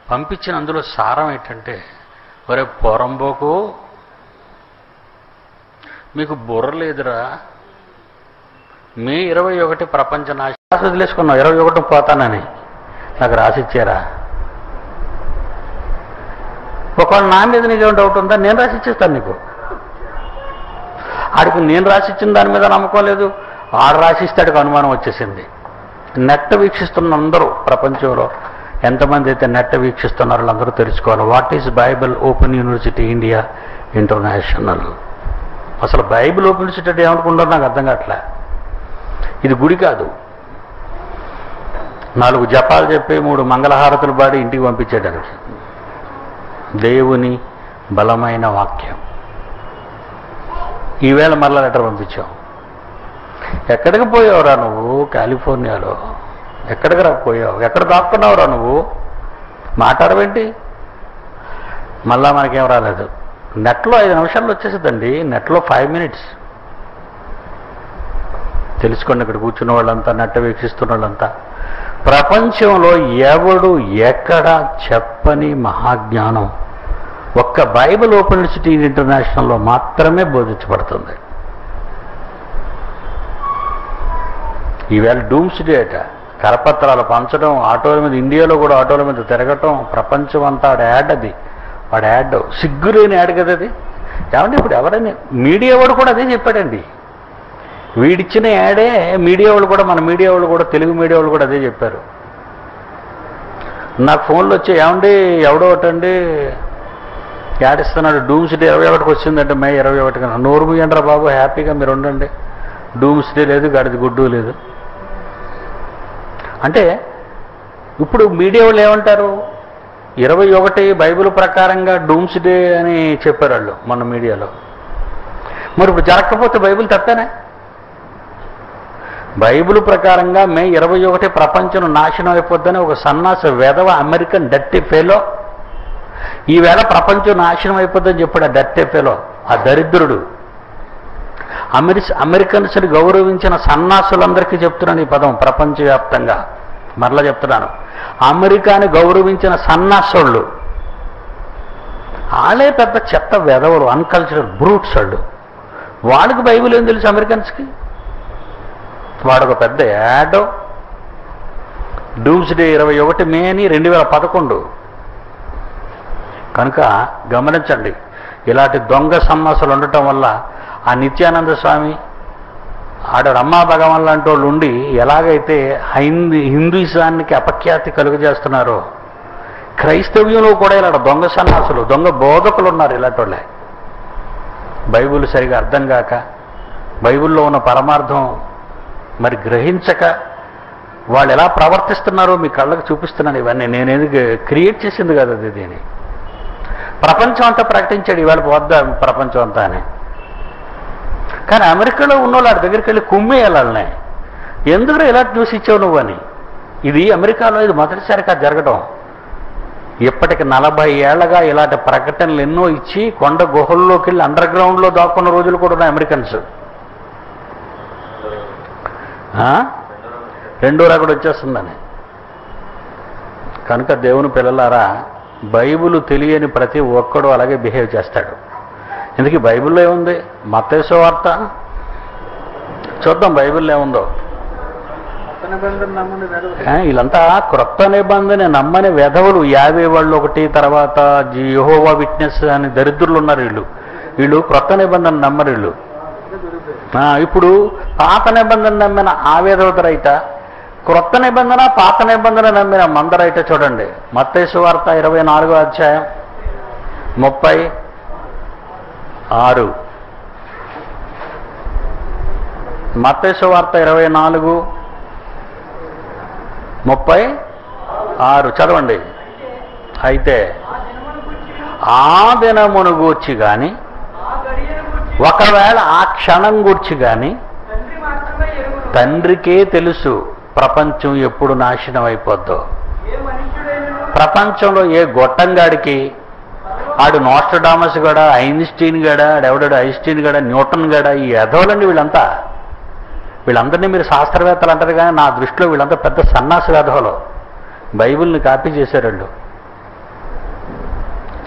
పంపించిన అందులో సారం ఏంటంటే ఒరే పొరంబోకు మీకు బుర్ర లేదురా మే ఇరవై ఒకటి ప్రపంచ నాశ రాసి వదిలేసుకున్నావు ఇరవై ఒకటి పోతానని నాకు రాసిచ్చారా ఒకవేళ నా మీద నీకేం డౌట్ ఉందా నేను రాసిచ్చేస్తాను నీకు ఆడికి నేను రాసిచ్చిన దాని మీద నమ్మకం లేదు ఆడు రాసిస్తే ఆడికి అనుమానం వచ్చేసింది నెట్ వీక్షిస్తున్న అందరూ ప్రపంచంలో ఎంతమంది అయితే నెట్ వీక్షిస్తున్నారో వాళ్ళందరూ తెలుసుకోవాలి what is Bible Open University India International అసలు బైబిల్ ఓపెన్ యూనివర్సిటీ అంటే ఏమనుకుంటారో నాకు అర్థం కావట్లే ఇది గుడి కాదు నాలుగు జపాలు చెప్పి మూడు మంగళహారతులు పాడి ఇంటికి పంపించేయడానికి దేవుని బలమైన వాక్యం ఈవేళ మరలా లెటర్ పంపించాం ఎక్కడికి పోయావురా నువ్వు కాలిఫోర్నియాలో ఎక్కడికి రా పోయావు ఎక్కడ దాక్కున్నావురా నువ్వు మాట్లాడవేంటి మళ్ళా మనకేం రాలేదు నెట్లో ఐదు నిమిషాల్లో వచ్చేసిందండి నెట్లో ఫైవ్ మినిట్స్ తెలుసుకోండి ఇక్కడ కూర్చున్న వాళ్ళంతా నెట్ వీక్షిస్తున్న వాళ్ళంతా ప్రపంచంలో ఎవడు ఎక్కడ చెప్పని మహాజ్ఞానం ఒక్క బైబిల్ ఓపెన్ యూనివర్సిటీ ఇంటర్నేషనల్లో మాత్రమే బోధించబడుతుంది ఈవేళ డూమ్స్ డే అట కరపత్రాలు పంచడం ఆటోల మీద ఇండియాలో కూడా ఆటోల మీద తిరగటం ప్రపంచం అంతా ఆడ యాడ్ అది వాడు యాడ్ సిగ్గులేని యాడ్ కదా అది ఏమంటే ఇప్పుడు ఎవరైనా మీడియా వాడు కూడా అదే చెప్పాడండి వీడిచ్చిన యాడే మీడియా వాళ్ళు కూడా మన మీడియా వాళ్ళు కూడా తెలుగు మీడియా వాళ్ళు కూడా అదే చెప్పారు నాకు ఫోన్లో వచ్చి ఏమండి ఎవడో ఒకటండి యాడ్ ఇస్తున్నాడు డూమ్స్ డే ఇరవై ఒకటికి వచ్చిందంటే మే ఇరవై ఒకటి కన్నా నోరు ముయ్యండ్రా బాబు హ్యాపీగా మీరు ఉండండి డూమ్స్ డే లేదు గడిది గుడ్డు లేదు అంటే ఇప్పుడు మీడియా వాళ్ళు ఏమంటారు ఇరవై ఒకటి బైబిల్ ప్రకారంగా డూమ్స్ డే అని చెప్పారు వాళ్ళు మన మీడియాలో మరి ఇప్పుడు జరగకపోతే బైబిల్ తప్పేనా బైబిల్ ప్రకారంగా మే ఇరవై ఒకటి ప్రపంచం నాశనం అయిపోద్దని ఒక సన్నాస వెధవ అమెరికన్ డట్టి ఫెలో ఈవేళ ప్రపంచం నాశనం అయిపోద్దని చెప్పాడు ఆ డట్టి ఫెలో ఆ దరిద్రుడు అమెరి అమెరికన్స్ని గౌరవించిన సన్నాసులందరికీ చెప్తున్నాను ఈ పదం ప్రపంచవ్యాప్తంగా మరలా చెప్తున్నాను అమెరికాని గౌరవించిన సన్నాసుళ్ళు వాళ్ళే పెద్ద చెత్త వెధవలు అన్కల్చరల్ బ్రూట్స్ వాళ్ళు వాళ్ళకి బైబిల్ ఏం తెలుసు అమెరికన్స్కి వాడొక పెద్ద యాడ్ డూమ్స్ డే ఇరవై ఒకటి మే అని రెండు వేల పదకొండు కనుక గమనించండి ఇలాంటి దొంగ సన్నాసులు ఉండటం వల్ల ఆ నిత్యానంద స్వామి ఆడ రమ్మా భగవాన్ లాంటి వాళ్ళు ఉండి ఎలాగైతే హైందీ హిందూయిజానికి అపఖ్యాతి కలుగజేస్తున్నారో క్రైస్తవ్యంలో కూడా ఇలాంటి దొంగ సన్నాసులు దొంగ బోధకులు ఉన్నారు ఇలాంటి వాళ్ళే బైబిల్ సరిగా అర్థం కాక బైబిల్లో ఉన్న పరమార్థం మరి గ్రహించక వాళ్ళు ఎలా ప్రవర్తిస్తున్నారో మీ కళ్ళకు చూపిస్తున్నాను ఇవన్నీ నేనేది క్రియేట్ చేసింది కదా అది దీని ప్రపంచం అంతా ప్రకటించాడు ఇవాళ వద్ద ప్రపంచం అంతా అని కానీ అమెరికాలో ఉన్న వాళ్ళు వాడి దగ్గరికి వెళ్ళి కుమ్మేయాలని ఎందుకు ఇలాంటి న్యూస్ ఇచ్చావు నువ్వు అని ఇది అమెరికాలో ఇది మొదటిసారిగా జరగడం ఇప్పటికి నలభై ఏళ్లగా ఇలాంటి ప్రకటనలు ఎన్నో ఇచ్చి కొండ గుహల్లోకి వెళ్ళి అండర్ గ్రౌండ్లో దాక్కున్న రోజులు కూడా ఉన్నాయి అమెరికన్స్ ఆ? రెండో రకడు వచ్చేస్తుందని కనుక దేవుని పిల్లలారా బైబిల్ తెలియని ప్రతి ఒక్కడు అలాగే బిహేవ్ చేస్తాడు ఎందుకు బైబిల్లో ఏముంది మత్తేసో వార్త చూద్దాం బైబిల్లో ఏముందో కొత్త నిబంధన నమ్మని వెధవ. ఆ, వీళ్ళంతా క్రొత్త నిబంధన నమ్మని వెధవులు యాభై వాళ్ళు ఒకటి తర్వాత యహోవా విట్నెస్ అని దరిద్రులు ఉన్నారు వీళ్ళు వీళ్ళు క్రొత్త నిబంధన నమ్మరు వీళ్ళు ఆ, ఇప్పుడు పాత నిబంధన నమ్మిన ఆవేదవత రైట క్రొత్త నిబంధన పాత నిబంధన నమ్మిన మందరైట చూడండి మత్తైసు వార్త ఇరవై నాలుగో అధ్యాయం ముప్పై ఆరు మత్తైసు వార్త ఇరవై నాలుగు ముప్పై ఆరు చదవండి అయితే ఆ దినమును గూర్చి కానీ ఒకవేళ ఆ క్షణం గూర్చి కానీ తండ్రికే తెలుసు ప్రపంచం ఎప్పుడు నాశనం అయిపోద్దో ప్రపంచంలో ఏ గొట్టంగాడికి ఆడు నోస్టడామస్ గడ ఐన్స్టీన్ గడ ఆడెవడాడు ఐన్స్టీన్ గడ న్యూటన్ గడ ఈ ఎదవలండి వీళ్ళంతా వీళ్ళందరినీ మీరు శాస్త్రవేత్తలు అంటారు కానీ నా దృష్టిలో వీళ్ళంతా పెద్ద సన్నాసి వేధవలు బైబిల్ని కాపీ చేశారు వాళ్ళు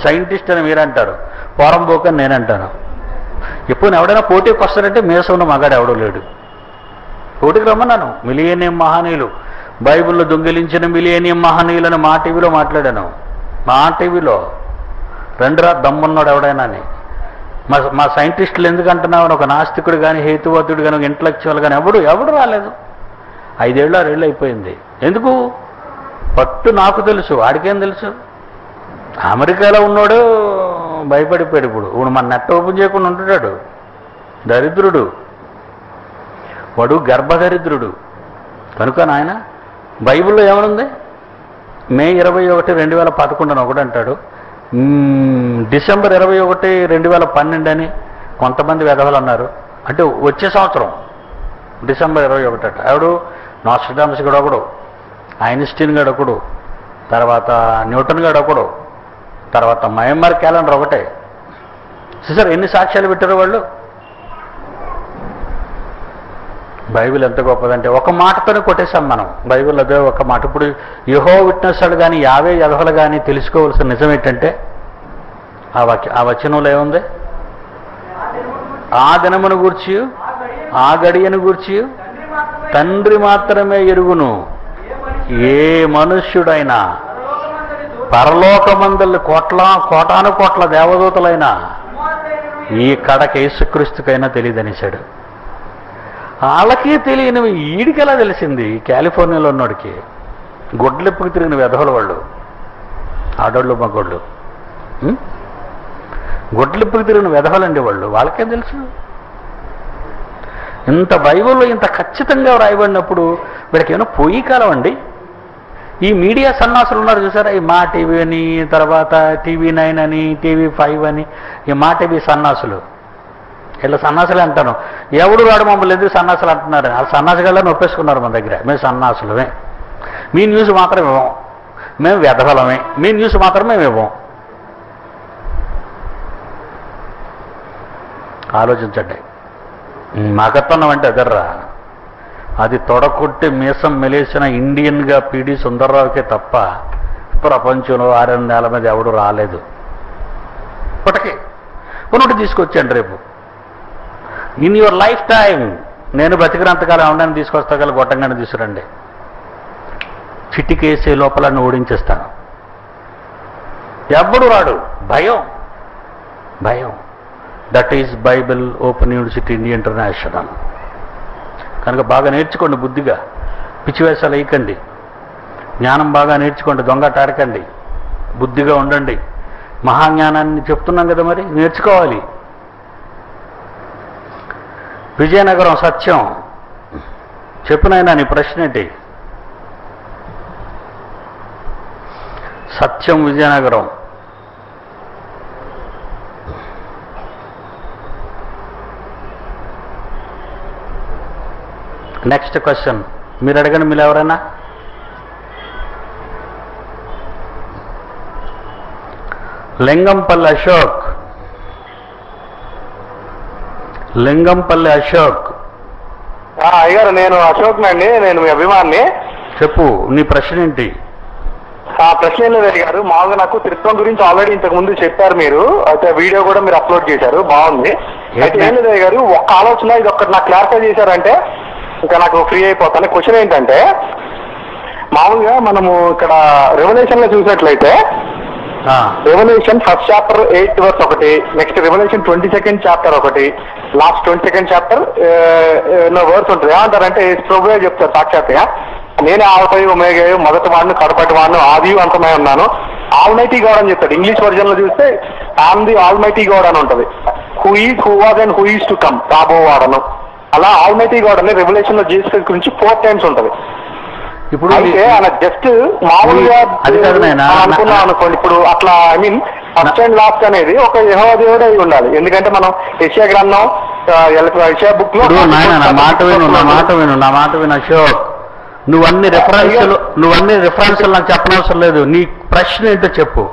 సైంటిస్ట్ అని మీరంటారు పోరంబోక్ అని నేనంటాను ఎప్పుడు ఎవడైనా పోటీకి వస్తారంటే మీసం ఉన్న మగాడు ఎవడో లేడు పోటీకి రమ్మన్నాను మిలియనియం మహనీయులు బైబిల్లో దొంగిలించిన మిలియనియం మహనీయులని మా టీవీలో మాట్లాడాను మా టీవీలో రెండురా దమ్మున్నాడు ఎవడైనా అని మా మా సైంటిస్టులు ఎందుకంటున్నావు అని ఒక నాస్తికుడు కానీ హేతువాదుడు కానీ ఒక ఇంటలెక్చువల్ కానీ ఎవడు ఎవడు రాలేదు ఐదేళ్ళు ఆరేళ్ళు అయిపోయింది ఎందుకు పట్టు నాకు తెలుసు వాడికేం తెలుసు అమెరికాలో ఉన్నాడు భయపడిపోయాడు ఇప్పుడు ఇప్పుడు మన నెట్ ఓపెన్ చేయకుండా ఉంటున్నాడు దరిద్రుడు వాడు గర్భదరిద్రుడు కనుక నాయన బైబిల్లో ఏమనుంది మే ఇరవై ఒకటి రెండు వేల పదకొండు అని ఒకటి అంటాడు మ్మ్, డిసెంబర్ ఇరవై ఒకటి రెండు వేల పన్నెండు అని కొంతమంది వెధవలు అన్నారు అంటే వచ్చే సంవత్సరం డిసెంబర్ ఇరవై ఒకటి అట ఆవిడు నాస్ట్రడామ్స్ గడు ఒకడు ఐన్స్టీన్ గడు ఒకడు తర్వాత న్యూటన్ గడు ఒకడు తర్వాత మయన్మార్ క్యాలెండర్ ఒకటే సార్ ఎన్ని సాక్ష్యాలు పెట్టారు వాళ్ళు బైబిల్ ఎంత గొప్పదంటే ఒక మాటతోనే కొట్టేశాం మనం బైబిల్ అదే ఒక మాట ఇప్పుడు యహో విట్నెస్లు కానీ యావే యధవలు కానీ తెలుసుకోవాల్సిన నిజం ఏంటంటే ఆ వాక్య ఆ వచనంలో ఏముంది ఆ దినమును గూర్చి ఆ గడియను గూర్చి తండ్రి మాత్రమే ఎరుగును ఏ మనుష్యుడైనా పరలోకమందలి కోట్ల కోటాను కోట్ల దేవదూతలైనా ఈ కడక యేసుక్రీస్తుకైనా తెలియదనేశాడు వాళ్ళకి తెలియనివి ఈడికి ఎలా తెలిసింది కాలిఫోర్నియాలో ఉన్నోడికి గొడ్లెప్పుకు తిరిగిన వెధవల వాళ్ళు ఆడోళ్ళు మగోళ్ళు ఉం? గొడ్లెప్పుకు తిరిగిన వెధవలండి వాళ్ళు వాళ్ళకేం తెలుసు ఇంత బైబిల్లో ఇంత ఖచ్చితంగా వ్రాయబడినప్పుడు వీళ్ళకి ఏమైనా పోయి కాలం అండి ఈ మీడియా సన్నాసులు ఉన్నారు చూసారా ఈ మా టీవీ అని తర్వాత టీవీ నైన్ అని టీవీ ఫైవ్ అని ఈ మా టీవీ సన్నాసులు ఇలా సన్నాసులే అంటాను ఎవడు వాడు మమ్మల్ని ఎందుకు సన్నాసులు అంటున్నారు ఆ సన్నాసిగాళ్ళని ఒప్పేసుకున్నారు మన దగ్గర మేము సన్నాసులమే మీ న్యూస్ మాత్రం ఇవ్వం మేము వ్యధఫలమే మీ న్యూస్ మాత్రమే మేము ఇవ్వం ఆలోచించండి మగతనం అంటే అదర్రా అది తొడకొట్టి మీసం మెలేసిన ఇండియన్గా పీడి సుందర్రావుకే తప్ప ప్రపంచంలో ఆరు నెలల మీద ఎవడు రాలేదు ఇప్పటికే కొనుటి తీసుకొచ్చాను రేపు ఇన్ యువర్ లైఫ్ టైం నేను బతికినంతకాలం ఎవడని తీసుకొస్తాగల గొట్టంగానే తీసుకురండి చిటికేసే లోపల నన్ను ఓడించేస్తాను ఎవ్వడు రాడు భయం భయం that is Bible Open University India International కనుక బాగా నేర్చుకోండి బుద్ధిగా పిచ్చివేషాలు వేయకండి జ్ఞానం బాగా నేర్చుకోండి దొంగ టాడకండి బుద్ధిగా ఉండండి మహాజ్ఞానాన్ని చెప్తున్నాం కదా మరి నేర్చుకోవాలి విజయనగరం సత్యం చెప్పునైనా నీ ప్రశ్న ఏంటి సత్యం విజయనగరం నెక్స్ట్ క్వశ్చన్ మీరు అడగండి మీరు ఎవరైనా లింగంపల్లి అశోక్ లింగంపల్లి అశోక్ ఆ, అయ్యగారు నేను అశోక్ అండి నేను మీ అభిమాన్ని చెప్పు నీ ప్రశ్న ఏంటి ఆ ప్రశ్న ఏం లేదు అయ్యగారు మామూలుగా నాకు తిరుపతి గురించి ఆల్రెడీ ఇంతకు ముందు చెప్పారు మీరు అయితే వీడియో కూడా మీరు అప్లోడ్ చేశారు బాగుంది అయితే ఏం లేదు అయ్యగారు ఒక్క ఆలోచన ఇది ఒక్కటి నాకు క్లారిఫై చేశారంటే ఇంకా నాకు ఫ్రీ అయిపోతాను క్వశ్చన్ ఏంటంటే మామూలుగా మనము ఇక్కడ రెవల్యూషన్ లో చూసినట్లయితే ఆ, revolution first chapter eight verse ఒకటి next revolution twenty second chapter ఒకటి last twenty second chapter verse ఉంటుంది ఏమంటారంటే ప్రభువే చెప్తారు సాక్షాత్గా నేనే ఆల్పై ఒమేగా మొదటి వాడిని కడపటి వాడిని ఆది అంతమై ఉన్నాను ఆల్మైటీ గాడ్ అని చెప్తాడు ఇంగ్లీష్ వర్జన్ లో చూస్తే ఆమ్ ది ఆల్మైటీ గాడ్ అని ఉంటుంది who is who was and who is to come రాబోవాడను అలా ఆల్మైటీ గాడ్ అని రెవల్యూషన్ లో జీసస్ గురించి ఫోర్ టైమ్స్ ఉంటుంది ఇప్పుడు అయితే ఆయన జస్ట్ మామూలుగా అది కాదు నాయనా. అనుకున్నాం అనుకోండి ఇప్పుడు అట్లా I mean first and last అనేది ఒక యెహోవా దేవుడే అయి ఉండాలి ఎందుకంటే మనం యెషయా గ్రంథం ఆ, ఎల- యెషయా బుక్ లో ఇప్పుడు నాయన నా మాట విను నా మాట విను నా మాట విను అశోక్ నువ్వన్ని రిఫరెన్స్లు నువ్వన్ని రిఫరెన్స్లు నాకు చెప్పనవసరం లేదు నీ ప్రశ్న ఏంటో చెప్పు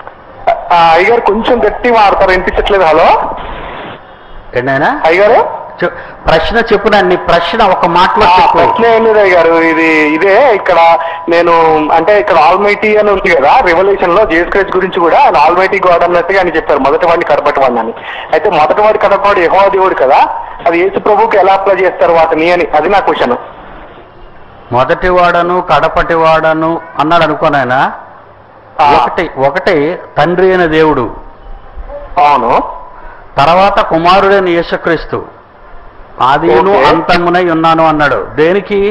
ఆ, అయ్యగారు కొంచెం గట్టి మాడతారు వినిపించట్లేదు హలో ఏంటైనా అయ్యగారు చె- ప్రశ్న చెప్పు నీ ప్రశ్న ఒక మాటలో ఆ చెప్పు ప్రశ్న ఏం లేదు అయ్య గారు ఇది ఇదే ఇక్కడ నేను అంటే ఇక్కడ ఆల్మైటీ అని ఉంది కదా రివల్యూషన్ లో జీసస్ క్రైస్ట్ గురించి కూడా ఆయన ఆల్మైటీ గాడ్ అన్నట్టుగా అని చెప్పారు మొదటి వాడిని కడపటి వాడిని అని అయితే మొదటి వాడి కడపవాడు యహో దేవుడు కదా అది యేసు ప్రభుకి ఎలా అప్లై చేస్తారు వాటిని అని అది నా క్వశ్చన్ మొదటి వాడను కడపటి వాడను అన్నాడు అనుకోనాయన ఒకటి ఒకటి తండ్రి అయిన దేవుడు అవును తర్వాత కుమారుడైన యేసుక్రీస్తు ఆదియును ఓకే. అంతమునై ఉన్నాను అన్నాడు దేనికి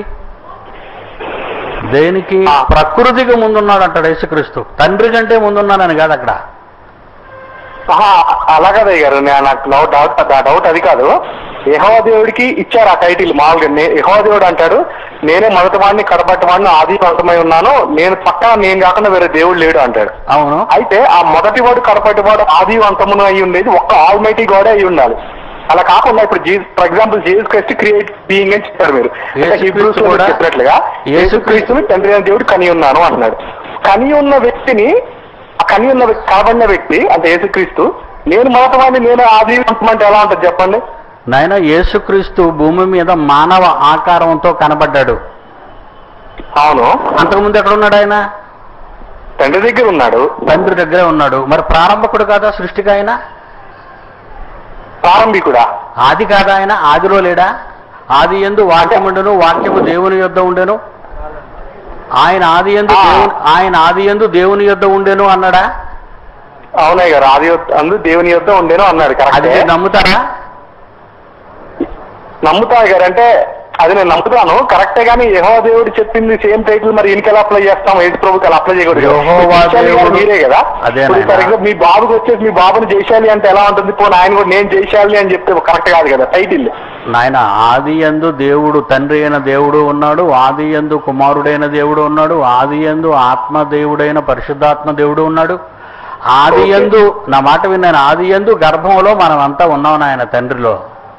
దేనికి ఆ. ప్రకృతికి ముందున్నాడు అంటాడు యేసుక్రీస్తు తండ్రి కంటే ముందున్నానని కాదు అక్కడ ఆహా, అలా కదా అయ్య గారు నేను నాకు డౌట్ డౌట్ ఆ డౌట్ అది కాదు యహోవ దేవుడికి ఇచ్చారు ఆ టైటిల్ మామూలుగా నే- యెహోవా దేవుడు అంటాడు నేనే మొదటి వాడిని కడపటి వాడిని ఆది అంతమై ఉన్నాను నేను పక్కా నేను కాకుండా వేరే దేవుడు లేడు అంటాడు అవును అయితే ఆ మొదటి వాడు కడపటి వాడు ఆది అంతమును అయి ఉండేది ఒక్క ఆల్మైటీ గాడే అయి ఉండాలి అలా కాకుండా ఇప్పుడు Jesus for example Jesus Christ create being అని చెప్పారు మీరు అంటే యేసుక్రీస్తు హీబ్రూస్ లో కూడా- చెప్పినట్లుగా యేసుక్రీస్తుని తండ్రి అయిన దేవుడు కని ఉన్నాను అంటున్నాడు కని ఉన్న వ్యక్తిని ఆ కని ఉన్న వ్యక్తి కాబడిన వ్యక్తి అంటే యేసుక్రీస్తు నేను మొదటి వాడిని నేను ఆది అంతమంటే ఎలా ఉంటుంది చెప్పండి నాయన యేసుక్రీస్తు భూమి మీద మానవ ఆకారంతో కనబడ్డాడు అవును అంతకుముందు ఎక్కడ ఉన్నాడు ఆయన తండ్రి దగ్గర ఉన్నాడు తండ్రి దగ్గరే ఉన్నాడు మరి ప్రారంభకుడు కాదా సృష్టికి ఆయన ప్రారంభికుడా ఆది కాదా ఆయన ఆదిలో లేడా ఆది ఎందు వాక్యముండెను వాక్యము దేవుని యొద్ద ఉండెను ఆయన ఆది ఎందు ఆ. దేవుని ఆయన ఆది ఎందు దేవుని యొద్ద ఉండెను అన్నాడా అవునయ్య గారు ఆది యొద్ద- అందు దేవుని యొద్ద ఉండేను అన్నాడు అది కరెక్ట్ మీరు నమ్ముతారా నమ్ముతా గారు అంటే అది నేను నమ్ముతాను కరెక్టే కానీ యహో దేవుడు చెప్పింది సేమ్ టైటిల్ మరి ఈయనకి ఎలా అప్లై చేస్తాం యేసు ప్రభుకి అలా అప్లై చేయకూడదు కదా. యెహోవా ఇప్పుడు జైశాలి గారు దేవుడు- మీరే కదా అదే ఇప్పుడు నాయనా. ఫర్ ఎగ్జాంపుల్ మీ బాబుకి వచ్చేసి మీ బాబుని జైశాలి అంటే ఎలా ఉంటుంది పోనీ ఆయన కూడా నేను జైశాలి అని చెప్తే కరెక్ట్ కాదు కదా టైటిల్ నాయన ఆది ఎందు దేవుడు తండ్రి అయిన దేవుడు ఉన్నాడు ఆది ఎందు కుమారుడైన దేవుడు ఉన్నాడు ఆది ఎందు ఆత్మ దేవుడైన పరిశుద్ధాత్మ దేవుడు ఉన్నాడు ఆది ఓకే. ఎందు నా మాట విన్నాను ఆది ఎందు గర్భంలో మనం అంతా ఉన్నాం నాయన తండ్రిలో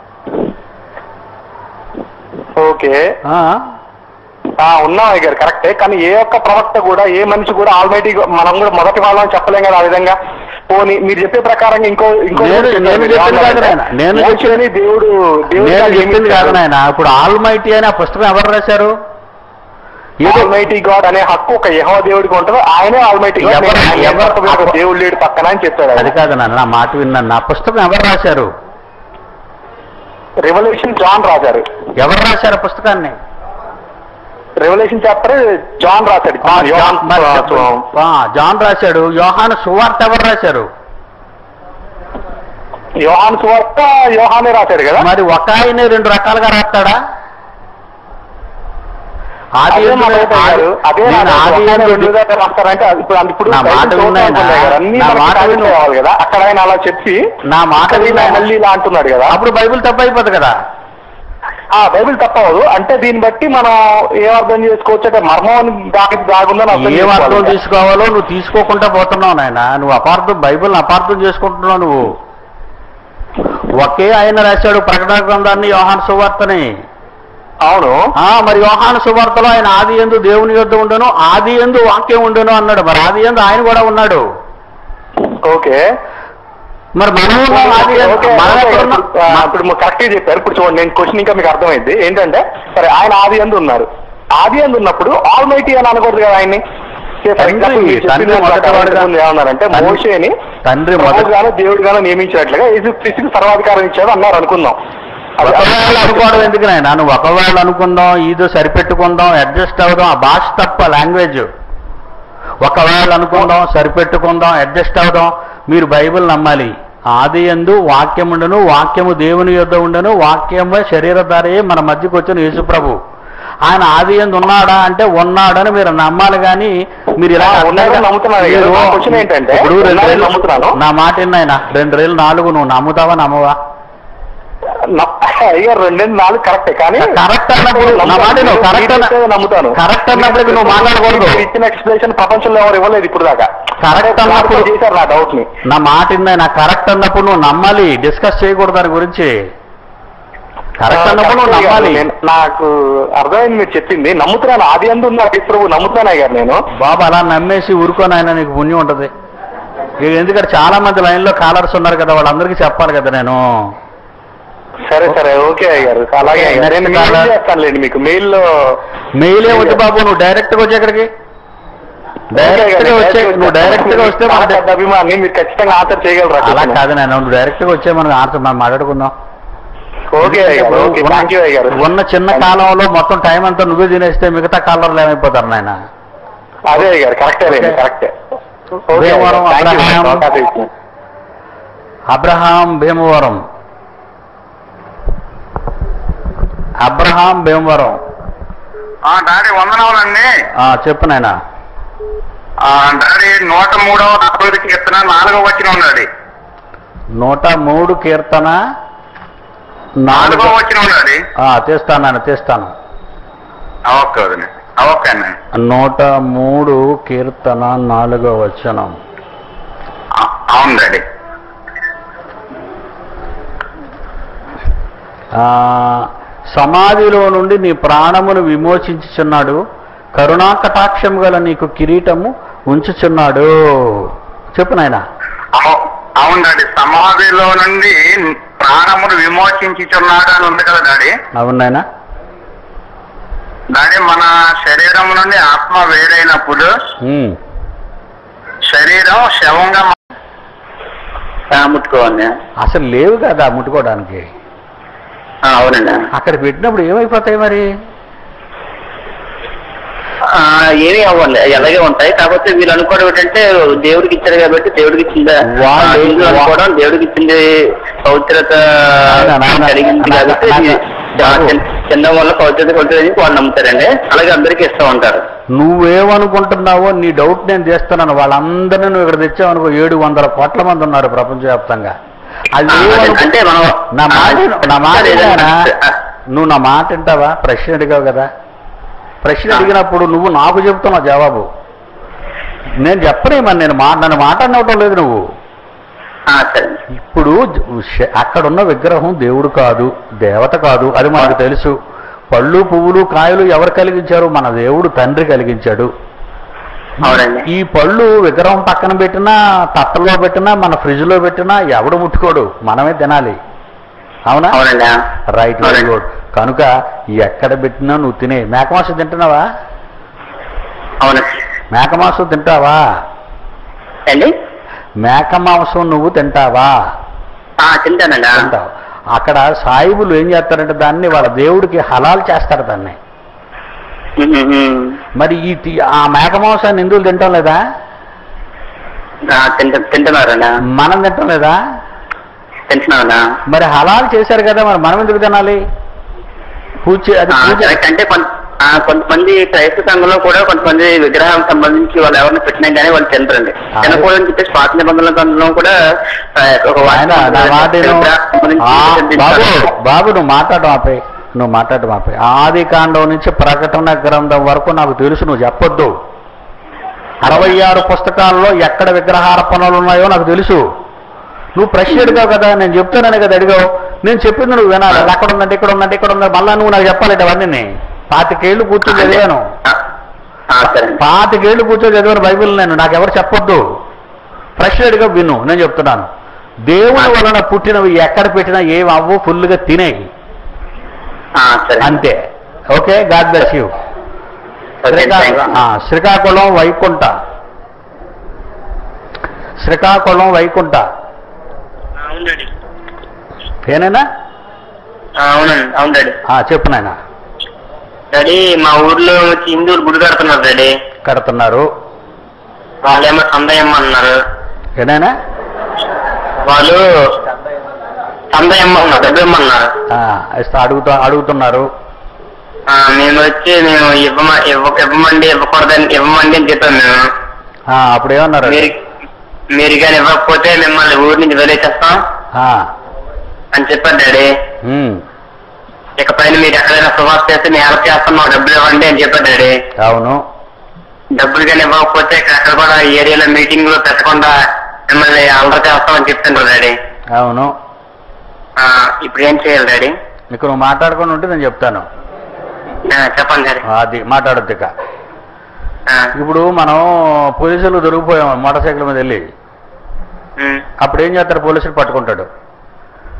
ఓకే ఆ? ఆ ఉన్నాం అయ్య గారు కరెక్టే కానీ ఏ ఒక్క ప్రవక్త కూడా ఏ మనిషి కూడా ఆల్మైటీ మనం కూడా మొదటి వాళ్ళని చెప్పలేం కదా ఆ విధంగా పోనీ మీరు చెప్పే ప్రకారం ఇంకో ఇంకో నేను- నేను చెప్పింది కాదు నాయన. నేను మోషేని దేవుడు దేవుడు నేను చెప్పింది కాదు నాయన ఇప్పుడు ఆల్మైటీ అనే ఆ పుస్తకం ఎవరు రాశారు ఏదో ఆల్మైటీ గాడ్ అనే హక్కు ఒక యహో దేవుడికి ఉంటుంది ఆయనే ఆల్మైటీ గాడ్ ఎవరు- నేను ఎవరు- ఎవరికి ఒక దేవుడు లేడు పక్కన అని చెప్పాడు అది కాదు నాన్న నా మాట విన్నాను నా పుస్తకం ఎవరు రాశారు రెవల్యూషన్ జాన్ రాశారు ఎవరు రాశారు ఆ పుస్తకాన్ని రెవల్యూషన్ చాప్టర్ జాన్ రాశాడు జాన్ యోహాన్ మరి ఆ, చెప్పండి. ఆ, జాన్ రాశాడు యోహాను సువార్త ఎవరు రాశారు యోహాన్ సువార్త యోహానే రాశాడు కదా మరి ఒక ఆయనే రెండు రకాలుగా రాస్తాడా ఆది అదే ఎందు- నా డౌట్ అయ్యారు. అదే నా నేను డౌట్. ఆది ఒక్కడే ఎందు రెండు విధాలుగా రాస్తారంటే అది ఇప్పుడు అది ఇప్పుడు నా మాట బైబిల్ విన్నాయనా? చదువుతాం అనుకున్నాయి కదా. అన్ని నా మనకి మాట కాగితం విను. కావాలి కదా అక్కడ ఆయన అలా చెప్పి నా మాట ఇక్కడ ఈయన విన్నాయనా? మళ్ళీ ఇలా అంటున్నాడు కదా అప్పుడు బైబిల్ తప్పు అయిపోతుంది కదా ఆ బైబిల్ తప్పవదు అంటే దీన్ని బట్టి మనం ఏం అర్థం చేసుకోవచ్చు అంటే మర్మం అని దాకి దాగుందని అర్థం ఏం అర్థం చేసుకోవాలి. తీసుకోవాలో నువ్వు తీసుకోకుండా పోతున్నావు నాయన నువ్వు అపార్థం బైబిల్ అపార్థం చేసుకుంటున్నావు నువ్వు ఒకే ఆయన రాశాడు ప్రకటన గ్రంథాన్ని యోహాను సువార్తని అవును ఆ మరి యోహాను సువార్తలో ఆయన ఆది ఎందు దేవుని యొద్ద ఉండను ఆది ఎందు వాక్యం ఉండను అన్నాడు మరి ఆది ఎందు ఆయన కూడా ఉన్నాడు ఓకే మరి మనం ఉన్నాం ఆది యందు. ఓకే, మనం ఓకే, ఎక్కడ ఉన్నాం? ఇప్పుడు, ఆ, ఇప్పుడు మీరు కరెక్ట్ చెప్పారు ఇప్పుడు చూడండి నేను క్వశ్చన్ ఇంకా మీకు అర్థమైంది ఏంటంటే సరే ఆయన ఆది ఎందు ఉన్నారు ఆది ఎందు ఉన్నప్పుడు ఆల్మైటీ అని అనకూడదు కదా ఆయన్ని Say, for తండ్రి, example, మీరు చెప్పిన తండ్రి మొదటి ప్రకారం వాడుగా- ఇంతకుముందు ఏమన్నారంటే తండ్రి- మోషేని తండ్రి మొదటి గాను దేవుడు గాను నియమించినట్లుగా యేసు క్రీస్తుకి సర్వాధికారం ఇచ్చాడు అన్నారు అనుకుందాం అది- ఒకవేళ అనుకోవడం ఎందుకు నాయన నువ్వు ఒకవేళ అనుకుందాం ఇదో సరిపెట్టుకుందాం అడ్జస్ట్ అవుదాం ఆ భాష తప్ప లాంగ్వేజ్ ఒకవేళ అనుకుందాం సరిపెట్టుకుందాం అడ్జస్ట్ అవుదాం మీరు బైబిల్ నమ్మాలి ఆది ఎందు వాక్యముండను వాక్యము దేవుని యొద్ద ఉండను వాక్యము శరీరధారయే మన మధ్యకు వచ్చిన యేసుప్రభు ఆయన ఆది ఎందు ఉన్నాడా అంటే ఉన్నాడని మీరు నమ్మాలి కానీ మీరు ఇలా ఆ, ఉన్నాడని నమ్ముతున్నాను. మీరు- నా క్వశ్చన్ ఏంటంటే, ఇప్పుడు రెండు ఉన్నాడని రేళ్ళు- నమ్ముతున్నాను. నా మాట విన్నాయన రెండు రేళ్ళు నాలుగు నువ్వు నమ్ముతావా నమ్మవా న- అయ్యో రెండేళ్ళు నాలుగు కరెక్టే కానీ కరెక్ట్ అన్నప్పుడు నా మాట విను, కరెక్ట్ అన్న- మీరు నమ్ముతాను కరెక్ట్ అన్నప్పుడు నువ్వు మాట్లాడకూడదు. మీరు ఇచ్చిన ఎక్స్ప్లెనేషన్ ప్రపంచంలో ఎవరు ఇవ్వలేదు ఇప్పుడు దాకా కరెక్ట్ అన్నప్పుడు- చేశారు నా డౌట్ ని నా మాట విన్నా నా కరెక్ట్ అన్నప్పుడు నువ్వు నమ్మాలి డిస్కస్ చేయకూడదు దాని గురించి కరెక్ట్ అన్నప్పుడు నువ్వు కరెక్టే నమ్మాలి గారు, నేను- నాకు అర్థమైంది మీరు చెప్పింది నమ్ముతున్నాను ఆది అందు ఉన్నారు ప్రభు నమ్ముతున్నాను గారు నేను బాబు అలా నమ్మేసి ఊరుకోనైనా నీకు పుణ్యం ఉంటది ఇక ఎందుకంటే చాలా మంది లైన్లో కాలర్స్ ఉన్నారు కదా వాళ్ళందరికీ చెప్పాలి కదా నేను సరే సరే ఓకే అయ్య గారు అలాగే అయ్య గారు. నేను Next మెయిల్ caller. చేస్తానులేండి మీకు మెయిల్లో మెయిలే వద్దు బాబు నువ్వు డైరెక్ట్ గా వచ్చి ఇక్కడికి డైరెక్ట్ గా వచ్చే నువ్వు డైరెక్ట్ గా వస్తే చాలా మన పెద్ద అభిమాని మీరు ఖచ్చితంగా ఆన్సర్ చేయగలరా అలా కాదు నాయన నువ్వు డైరెక్ట్ గా వచ్చే మనం ఆన్సర్ మనం మాట్లాడుకుందాం ఓకే అయ్య గారు ఓకే ఉన్న- థ్యాంక్ యూ అయ్య గారు ఉన్న చిన్న కాలంలో మొత్తం టైం అంతా నువ్వే తినేస్తే మిగతా కాలంలో ఏమైపోతారు నాయన అదే అయ్య గారు కరెక్టే లేండి కరెక్టే ఓకే అయ్య గారు. Bhimavaram, thank you Abraham. అవకాశం ఇచ్చినందుకు. Abraham Bhimavaram Abraham Bhimavaram daddy వందనములండి ఆ, చెప్పు నాయన డాడీ నూట మూడవ అభివృద్ధి కీర్తన నాలుగవ వచ్చిన ఉన్నాడు నూట మూడు కీర్తన నాలుగు నాలుగవ వచ్చిన ఉన్నాడు ఆ, తీస్తాను నాయన తీస్తాను ఓకే వదిన ఓకే అండి నూట మూడు కీర్తన నాలుగో వచనం అవును డాడీ ఆ, సమాధిలో నుండి నీ ప్రాణమును విమోచించుచున్నాడు కరుణా కటాక్షం గల నీకు కిరీటము ఉంచుచున్నాడు చెప్పు నాయన అవు- అవును డాడీ సమాధిలో నుండి ప్రాణమును విమోచించుచున్నాడు అని ఉంది కదా డాడీ అవును నాయన డాడీ మన శరీరం నుండి ఆత్మ వేరైనప్పుడు ఉమ్. శరీరం శవంగా ముట్టుకోవాలి అసలు లేవు కదా ముట్టుకోవడానికి అవునండి అక్కడ పెట్టినప్పుడు ఏమైపోతాయి మరి ఏమీ అవ్వండి అలాగే ఉంటాయి కాకపోతే వీళ్ళు అనుకోవడం ఏంటంటే దేవుడికి ఇచ్చారు కాబట్టి దేవుడికి ఇచ్చింది వాళ్ళు- ఆ, హిందువులు అనుకోవడం దేవుడికి ఇచ్చింది పవిత్రత నాయనా, నాయనా, కలిగింది నాయనా, కాబట్టి నాయనా, ఇది బాబు. చిన్న- చిన్న వల్ల పవిత్రత పవిత్రత వాళ్ళు నమ్ముతారండి అలాగే అందరికీ ఇస్తూ ఉంటారు నువ్వేమనుకుంటున్నావో నీ డౌట్ నేను చేస్తున్నాను వాళ్ళందరినీ నువ్వు ఇక్కడ తెచ్చావనుకో ఏడు వందల కోట్ల మంది ఉన్నారు ప్రపంచవ్యాప్తంగా అది ఆ, ఏమనుకో- అంటే మనం నా మాట విను, నా మాట సరే, వినారా? ఆ, నువ్వు నా మాట వింటావా ప్రశ్న అడిగావు కదా ప్రశ్న ఆ. అడిగినప్పుడు నువ్వు నాకు చెప్తున్నావు జవాబు నేను చెప్పనేమని నేను మాట నన్ను మాట్లాడినవటం లేదు నువ్వు ఆ, సరే ఇప్పుడు శ- అక్కడున్న విగ్రహం దేవుడు కాదు దేవత కాదు అది మనకు తెలుసు పళ్ళు పువ్వులు కాయలు ఎవరు కలిగించారు మన దేవుడు తండ్రి కలిగించాడు అవునండి ఈ పళ్ళు విగ్రహం పక్కన పెట్టినా తట్టలో పెట్టినా మన ఫ్రిడ్జ్ లో పెట్టినా ఎవడు ముట్టుకోడు మనమే తినాలి అవునా అవునండి ఆ. రైట్ వెరీ అవునండి. గుడ్ కనుక ఎక్కడ పెట్టినా నువ్వు తినే మేకమాంసం తింటున్నావా అవును మేకమాంసం తింటావా అండి మేక మాంసం నువ్వు తింటావా ఆ, తింటానండి ఆ. తింటావు అక్కడ సాయిబులు ఏం చేస్తారంటే దాన్ని వాళ్ళ దేవుడికి హలాల్ చేస్తారు దాన్ని ఉమ్, ఉమ్, ఉమ్. మరి ఈ తి- ఆ మేక మాంసాన్ని హిందువులు తింటాం లేదా ఆ, తింట తింటున్నారండి ఆ. మనం తింటాం లేదా తింటున్నారా మరి హలాల్ చేశారు కదా మరి మనం ఎందుకు తినాలి పూజ చే- అది పూజ కరెక్ట్ అంటే కొంత- ఆ, కొంతమంది క్రైస్తవ సంఘంలో కూడా కొంతమంది విగ్రహం సంబంధించి వాళ్ళు ఎవరిని పెట్టినా కానీ వాళ్ళు తినరండి ఆ. తినకూడదని చెప్పేసి పాత నిబంధనల గ్రంథంలో కూడా ఆ, ఒక ఆయన వాక్యం నా మాట విను. సంబంధించి ఆ, బాబు తినిపించాలి. బాబు నువ్వు మాట్లాడడం ఆపే నువ్వు మాట్లాడడం ఆపే ఆది కాండం నుంచి ప్రకటన గ్రంథం వరకు నాకు తెలుసు నువ్వు చెప్పొద్దు అరవై ఆరు పుస్తకాల్లో ఎక్కడ విగ్రహార్పణలు ఉన్నాయో నాకు తెలుసు నువ్వు ప్రశ్న అడిగావు కదా నేను చెప్తున్నాను కదా అడిగావు నేను చెప్పింది నువ్వు వినాలి అది అక్కడ ఉందంటే ఇక్కడ ఉందంటే ఇక్కడ ఉంది మళ్ళా నువ్వు నాకు చెప్పాలి అవన్నీ పాతికేళ్ళు కూర్చొని చదివాను ఆ, ఆ, సరే పాతికేళ్ళు కూర్చొని చదివాను బైబిల్ నేను నాకెవరు చెప్పొద్దు ప్రశ్న అడిగా విను నేను చెప్తున్నాను దేవుని వలన పుట్టినవి ఎక్కడ పెట్టినా ఏం అవ్వు ఫుల్గా తినేయి ఆ, సరే అంతే okay God bless you okay, thanks. Srikakulam Vaikuntha Srikakulam Vaikuntha అవునండి ఏనైనా అవునండి అవును డాడీ ఆ, చెప్పు నాయన డాడీ మా ఊర్లో వచ్చి హిందువులు గుడి కడుతున్నారు డాడీ కడుతున్నారు వాళ్ళేమో సందయమ్మ అన్నారు ఏనైనా వాళ్ళు సందయమ్మ అన్నారు డబ్బేమ్మ అన్నారు ఆ, ఇస్తా అడుగుతా అడుగుతున్నారు ఆ, మేము వచ్చి మేము ఇవ్వమ ఇవ్వ ఇవ్వమండి ఇవ్వకూడదని ఇవ్వమండి అని చెప్పాం మేము ఆ, అప్పుడు ఏమన్నారు మీరు మీరు కానీ ఇవ్వకపోతే మిమ్మల్ని ఊరి నుంచి వదిలేసేస్తాం ఆ, అని చెప్పారు డాడీ ఉమ్, ఇకపైన మీరు ఎక్కడైనా సువాస చేస్తే మేము హెల్ప్ చేస్తాం మాకు డబ్బులు ఇవ్వండి అని చెప్పారు డాడీ అవును డబ్బులు కానీ ఇవ్వకపోతే ఇక్కడ ఎక్కడ కూడా ఈ ఏరియాలో మీటింగ్ లో పెట్టకుండా మిమ్మల్ని అల్లరి చేస్తామని చెప్తుండ్రు డాడీ అవును ఆ, ఇప్పుడు ఏం చేయాలి డాడీ మీకు నువ్వు మాట్లాడుకొని ఉంటే నేను చెప్తాను ఆ, చెప్పండి డాడీ అది మాట్లాడొద్దు ఇక ఆ, ఇప్పుడు మనం పోలీసులు దొరికిపోయాం మోటార్ సైకిల్ మీద వెళ్ళి ఉమ్, అప్పుడు ఏం చేస్తారు పోలీసులు పట్టుకుంటాడు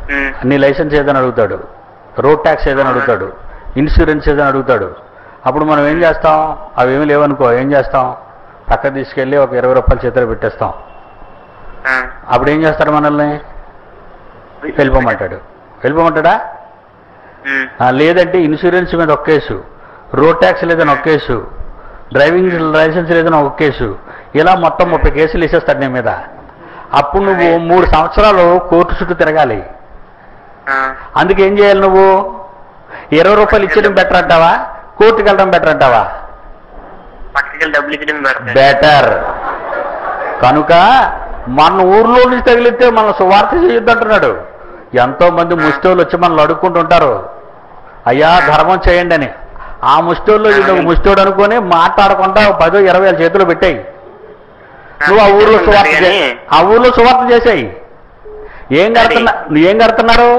ఉమ్, నీ లైసెన్స్ ఏదని అడుగుతాడు రోడ్ ట్యాక్స్ ఏదని అడుగుతాడు ఇన్సూరెన్స్ ఏదని అడుగుతాడు అప్పుడు మనం ఏం చేస్తాం అవి ఏమి లేవనుకో ఏం చేస్తాం పక్క తీసుకెళ్ళి ఒక ఇరవై రూపాయలు చేతిలో పెట్టేస్తాం ఆ. అప్పుడు ఏం చేస్తాడు మనల్ని వెళ్ళిపోమంటాడు వెళ్ళిపోమంటాడా ఉమ్, ఆ, లేదంటే ఇన్సూరెన్స్ మీద ఒక కేసు రోడ్ ట్యాక్స్ లేదని ఒక కేసు డ్రైవింగ్ లైసెన్స్ లేదని ఒక కేసు ఇలా మొత్తం ముప్పై కేసులు వేసేస్తాడు నీ మీద అప్పుడు నువ్వు మూడు సంవత్సరాలు కోర్టు చుట్టూ తిరగాలి ఆ. అందుకే ఏం చేయాలి నువ్వు ఇరవై రూపాయలు ఇచ్చడం బెటర్ అంటావా కోర్టుకి వెళ్ళడం బెటర్ అంటావా పక్కకి వెళ్ళి డబ్బులు ఇచ్చడం పెడతాడు బెటర్ కనుక మన ఊర్లో నుంచి తగిలితే మన సువార్త చేయొద్దంటున్నాడు ఎంతో మంది ముష్టోళ్ళు వచ్చి మనల్ని అడుక్కుంటుంటారు అయ్యా ధర్మం చేయండి అని ఆ ముష్టోళ్ళు వీడు ఒక ముష్టోడు అనుకొని మాట్లాడకుండా ఓ పదో ఇరవై వేల చేతులు పెట్టాయి నువ్వు ఆ ఊర్లో సువార్త చే ఆ ఊర్లో సువార్త చేసాయి ఏం కడుతున్నా ఏం కడుతున్నారు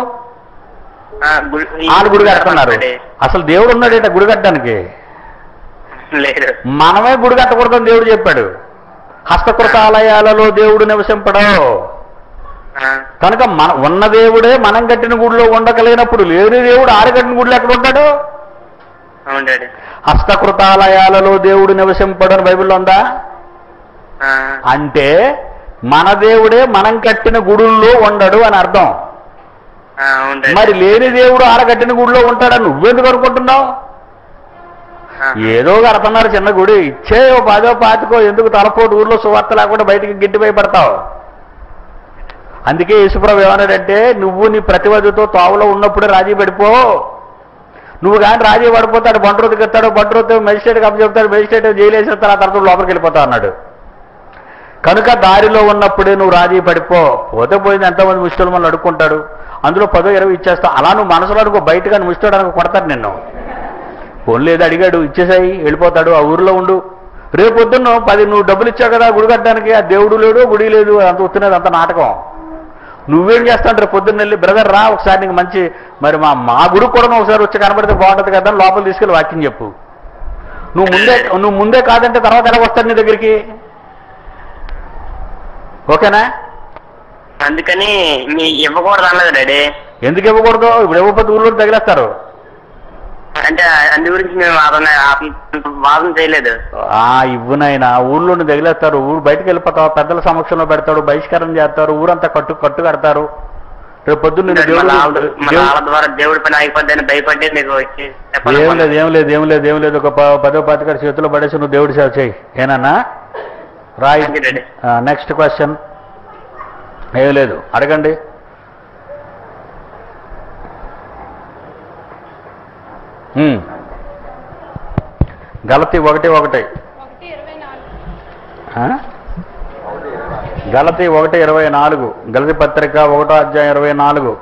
వాళ్ళు గుడి కడుతున్నారు అసలు దేవుడు ఉన్నాడేట గుడి కట్టడానికి లేదు మనమే గుడి కట్టకూడదని దేవుడు చెప్పాడు హస్తకృతాలయాలలో దేవుడు నివసింపడం ఆ, కనుక మన ఉన్న దేవుడే మనం కట్టిన గుడిలో ఉండకలేనప్పుడు లేని దేవుడు ఆరు కట్టిన గుడిలో ఎక్కడ ఉంటాడు అవును డాడీ హస్తకృతాలయాలలో దేవుడు నివసింపడు అని బైబిల్లో ఉందా ఆ, అంటే మన దేవుడే మనం కట్టిన గుడుల్లో ఉండడు అని అర్థం ఆ, అవును డాడీ మరి లేని దేవుడు ఆడ కట్టిన గుడిలో ఉంటాడని నువ్వెందుకు అనుకుంటున్నావు ఆ, ఏదో కడుతున్నారు చిన్న గుడి ఇచ్చే ఓ పదో పాతికో ఎందుకు తలపోటు ఊర్లో సువార్త లేకుండా బయటికి గిట్టి భయపడతావు అందుకే యేసుప్రభు ఏమన్నాడంటే నువ్వు నీ ప్రతివదితో తావులో ఉన్నప్పుడే రాజీ పడిపో నువ్వు కానీ రాజీ పడిపోతాడు బంట్రోతికి ఎత్తాడు బంట్రోతు మెజిస్ట్రేట్కి అప్పు చెప్తాడు మెజిస్ట్రేట్ జైలు వేసేస్తాడు ఆ తర్వాత లోపలికి వెళ్ళిపోతా అన్నాడు కనుక దారిలో ఉన్నప్పుడే నువ్వు రాజీ పడిపో పోతే పోయింది ఎంతమంది ముష్టిలు మనల్ని అడుక్కుంటాడు అందులో పదో ఇరవై ఇచ్చేస్తావు అలా నువ్వు మనసులో అనుకో బయటగా ముష్టాడు అనుకో కొడతాడు నిన్ను ఫోన్ లేదు అడిగాడు ఇచ్చేసాయి వెళ్ళిపోతాడు ఆ ఊరిలో ఉండు రేపు పొద్దున్న పది నువ్వు డబ్బులు ఇచ్చావు కదా గుడి కట్టడానికి ఆ దేవుడు లేడు గుడి లేదు అంత వస్తున్నది అంత నాటకం నువ్వేం చేస్తావు రేపు పొద్దున్న వెళ్ళి బ్రదర్ రా ఒకసారి నీకు మంచి మరి మా మా గుడి కూడా నువ్వు ఒకసారి వచ్చి కనబడితే బాగుంటుంది కదా అని లోపల తీసుకెళ్ళి వాక్యం చెప్పు నువ్వు ముందే నువ్వు ముందే కాదంటే తర్వాత ఎలా వస్తాడు నీ దగ్గరికి ఓకేనా అందుకని మీ ఇవ్వకూడదు అన్నది డాడీ ఎందుకు ఇవ్వకూడదు ఇప్పుడు ఇవ్వకపోతే ఊళ్ళో తగిలేస్తారు అంటే అందు గురించి మేము వాదన వాదన చేయలేదు ఆ ఇవ్వునైనా ఊళ్ళోని తగిలేస్తారు ఊరు బయటకు వెళ్ళిపోతావు పెద్దల సమక్షంలో పెడతాడు బహిష్కారం చేస్తారు ఊరంతా కట్టు కట్టు కడతారు రేపు పొద్దున్న నిన్ను మన దేవుడు- వాళ్ళ- మన దేవుడు- వాళ్ళ ద్వారా దేవుడి పని అయిపోద్దని భయపడి మీకు వచ్చి ఏం చెప్పాలి లేదు ఏం లేదు ఏం లేదు ఏం లేదు ఒక ప- పదో పాతికారు చేతిలో పడేసి నువ్వు దేవుడి సేవ చేయి ఏనన్నా రాయ్ Thank you, Daddy. Next question ఏం లేదు అడగండి ఉమ్. గలతి ఒకటి ఒకటి ఆ? గలతి ఒకటి ఇరవై నాలుగు గలతి పత్రిక ఒకటో అధ్యాయం ఇరవై నాలుగు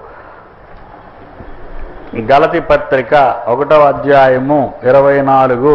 గలతి పత్రిక ఒకటో అధ్యాయము ఇరవై నాలుగు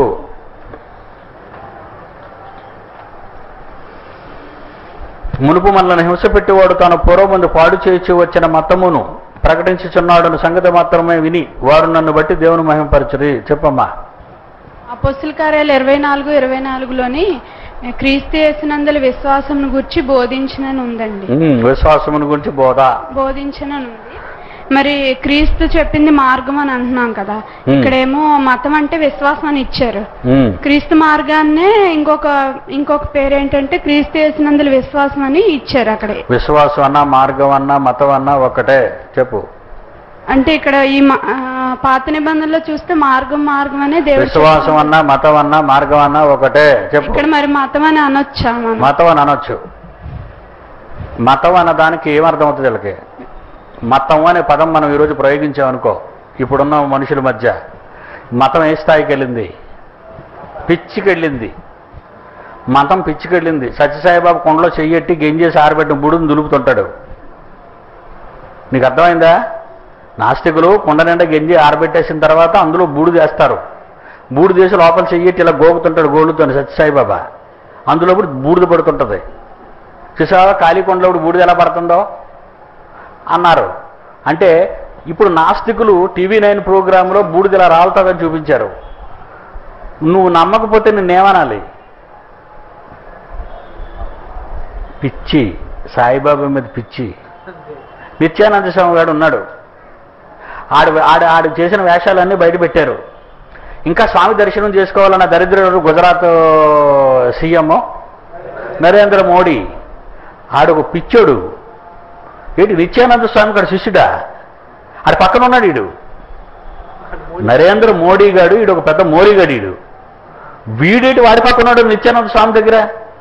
మునుపు మనల్ని హింస పెట్టేవాడు తాను పూర్వమందు పాడు చేయించి వచ్చిన మతమును ప్రకటించుచున్నాడని సంగతి మాత్రమే విని వారు నన్ను బట్టి దేవుని మహింపరచరి చెప్పమ్మా అపోస్తుల కార్యాలు ఇరవై నాలుగు ఇరవై నాలుగులోని క్రీస్తు యేసునందలి విశ్వాసం గురించి బోధించినని ఉందండి ఉమ్, విశ్వాసముని గురించి బోధ బోధించనని ఉంది మరి క్రీస్తు చెప్పింది మార్గం అని అంటున్నాం కదా Hmm. ఇక్కడేమో మతం అంటే విశ్వాసం అని ఇచ్చారు ఉమ్, క్రీస్తు మార్గాన్నే ఇంకొక ఇంకొక పేరు ఏంటంటే క్రీస్తు యేసునందలి విశ్వాసం అని ఇచ్చారు అక్కడే విశ్వాసం అన్నా మార్గం అన్నా మతం అన్నా ఒక్కటే చెప్పు అంటే ఇక్కడ ఈ మ- ఆ, పాత నిబంధనలో చూస్తే మార్గం మార్గం అనే దేవుడు విశ్వాసం చెప్తున్నాడు. అన్నా మతం అన్నా మార్గం అన్నా ఒకటే చెప్పు ఇక్కడ మరి మతం అని అనొచ్చా మనం మతం అని అనొచ్చు మతం అన్న దానికి ఏమర్థం అవుతుంది వీళ్ళకి మతం అనే పదం మనం ఈరోజు ప్రయోగించామనుకో ఇప్పుడున్న మనుషుల మధ్య మతం ఏ స్థాయికి వెళ్ళింది పిచ్చికి వెళ్ళింది మతం పిచ్చికి వెళ్ళింది సత్యసాయిబాబు కొండలో చెయ్యెట్టి గెంజేసి ఆరబెట్టిన బుడుని దులుపుతుంటాడు నీకు అర్థమైందా నాస్తికులు కొండ నిండా గెంజి ఆరబెట్టేసిన తర్వాత అందులో బూడు చేస్తారు బూడు చేసి లోపల చెయ్యెట్టి ఇలా గోగుతుంటాడు గోళ్ళుతో సత్యసాయిబాబా అందులో కూడా బూడిద పడుతుంటుంది చూసావా ఖాళీ కొండలో కూడా బూడిద ఎలా పడుతుందో అన్నారు అంటే ఇప్పుడు నాస్తికులు టీవీ నైన్ ప్రోగ్రాంలో బూడిద ఇలా రాలుతుందని చూపించారు నువ్వు నమ్మకపోతే నిన్నేమనాలి పిచ్చి సాయిబాబా మీద పిచ్చి నిత్యానంద స్వామి గారు ఉన్నాడు ఆడు ఆడు ఆడు చేసిన వేషాలన్నీ బయట పెట్టారు ఇంకా స్వామి దర్శనం చేసుకోవాలన్న దరిద్రుడు గుజరాత్ సీఎం నరేంద్ర మోడీ ఆడు ఒక పిచ్చోడు ఏంటి నిత్యానంద స్వామి గారు శిష్యుడా ఆడు పక్కన ఉన్నాడు ఈడు నరేంద్ర మోడీ గాడు ఈడు ఒక పెద్ద మోడీ గాడు ఈడు వీడేటి వాడి పక్కన ఉన్నాడు నిత్యానంద స్వామి దగ్గర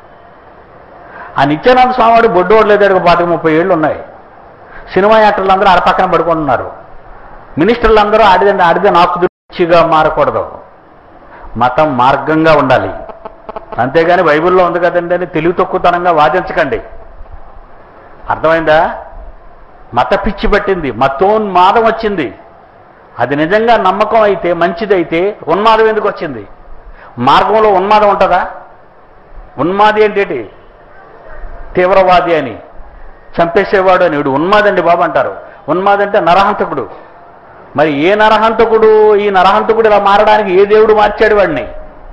ఆ నిత్యానంద స్వామి వాడు బొడ్డోడు లేదాడు ఒక పాతిక ముప్పై ఏళ్ళు ఉన్నాయి సినిమా యాక్టర్లు అందరూ ఆడ పక్కన పడుకుంటున్నారు మినిస్టర్లు అందరూ ఆడిదండి ఆడిదే నాకు దృష్టిగా మారకూడదు మతం మార్గంగా ఉండాలి అంతేగాని బైబిల్లో ఉంది కదండి అని తెలివి తక్కువతనంగా వాదించకండి అర్థమైందా మత పిచ్చి పట్టింది మతోన్మాదం వచ్చింది అది నిజంగా నమ్మకం అయితే మంచిదైతే ఉన్మాదం ఎందుకు వచ్చింది మార్గంలో ఉన్మాదం ఉంటుందా ఉన్మాది ఏంటేటి తీవ్రవాది అని చంపేసేవాడు అని వీడు ఉన్మాదండి బాబు అంటారు ఉన్మాది అంటే నరహంతకుడు మరి ఏ నరహంతకుడు ఈ నరహంతకుడు ఇలా మారడానికి ఏ దేవుడు మార్చాడు వాడిని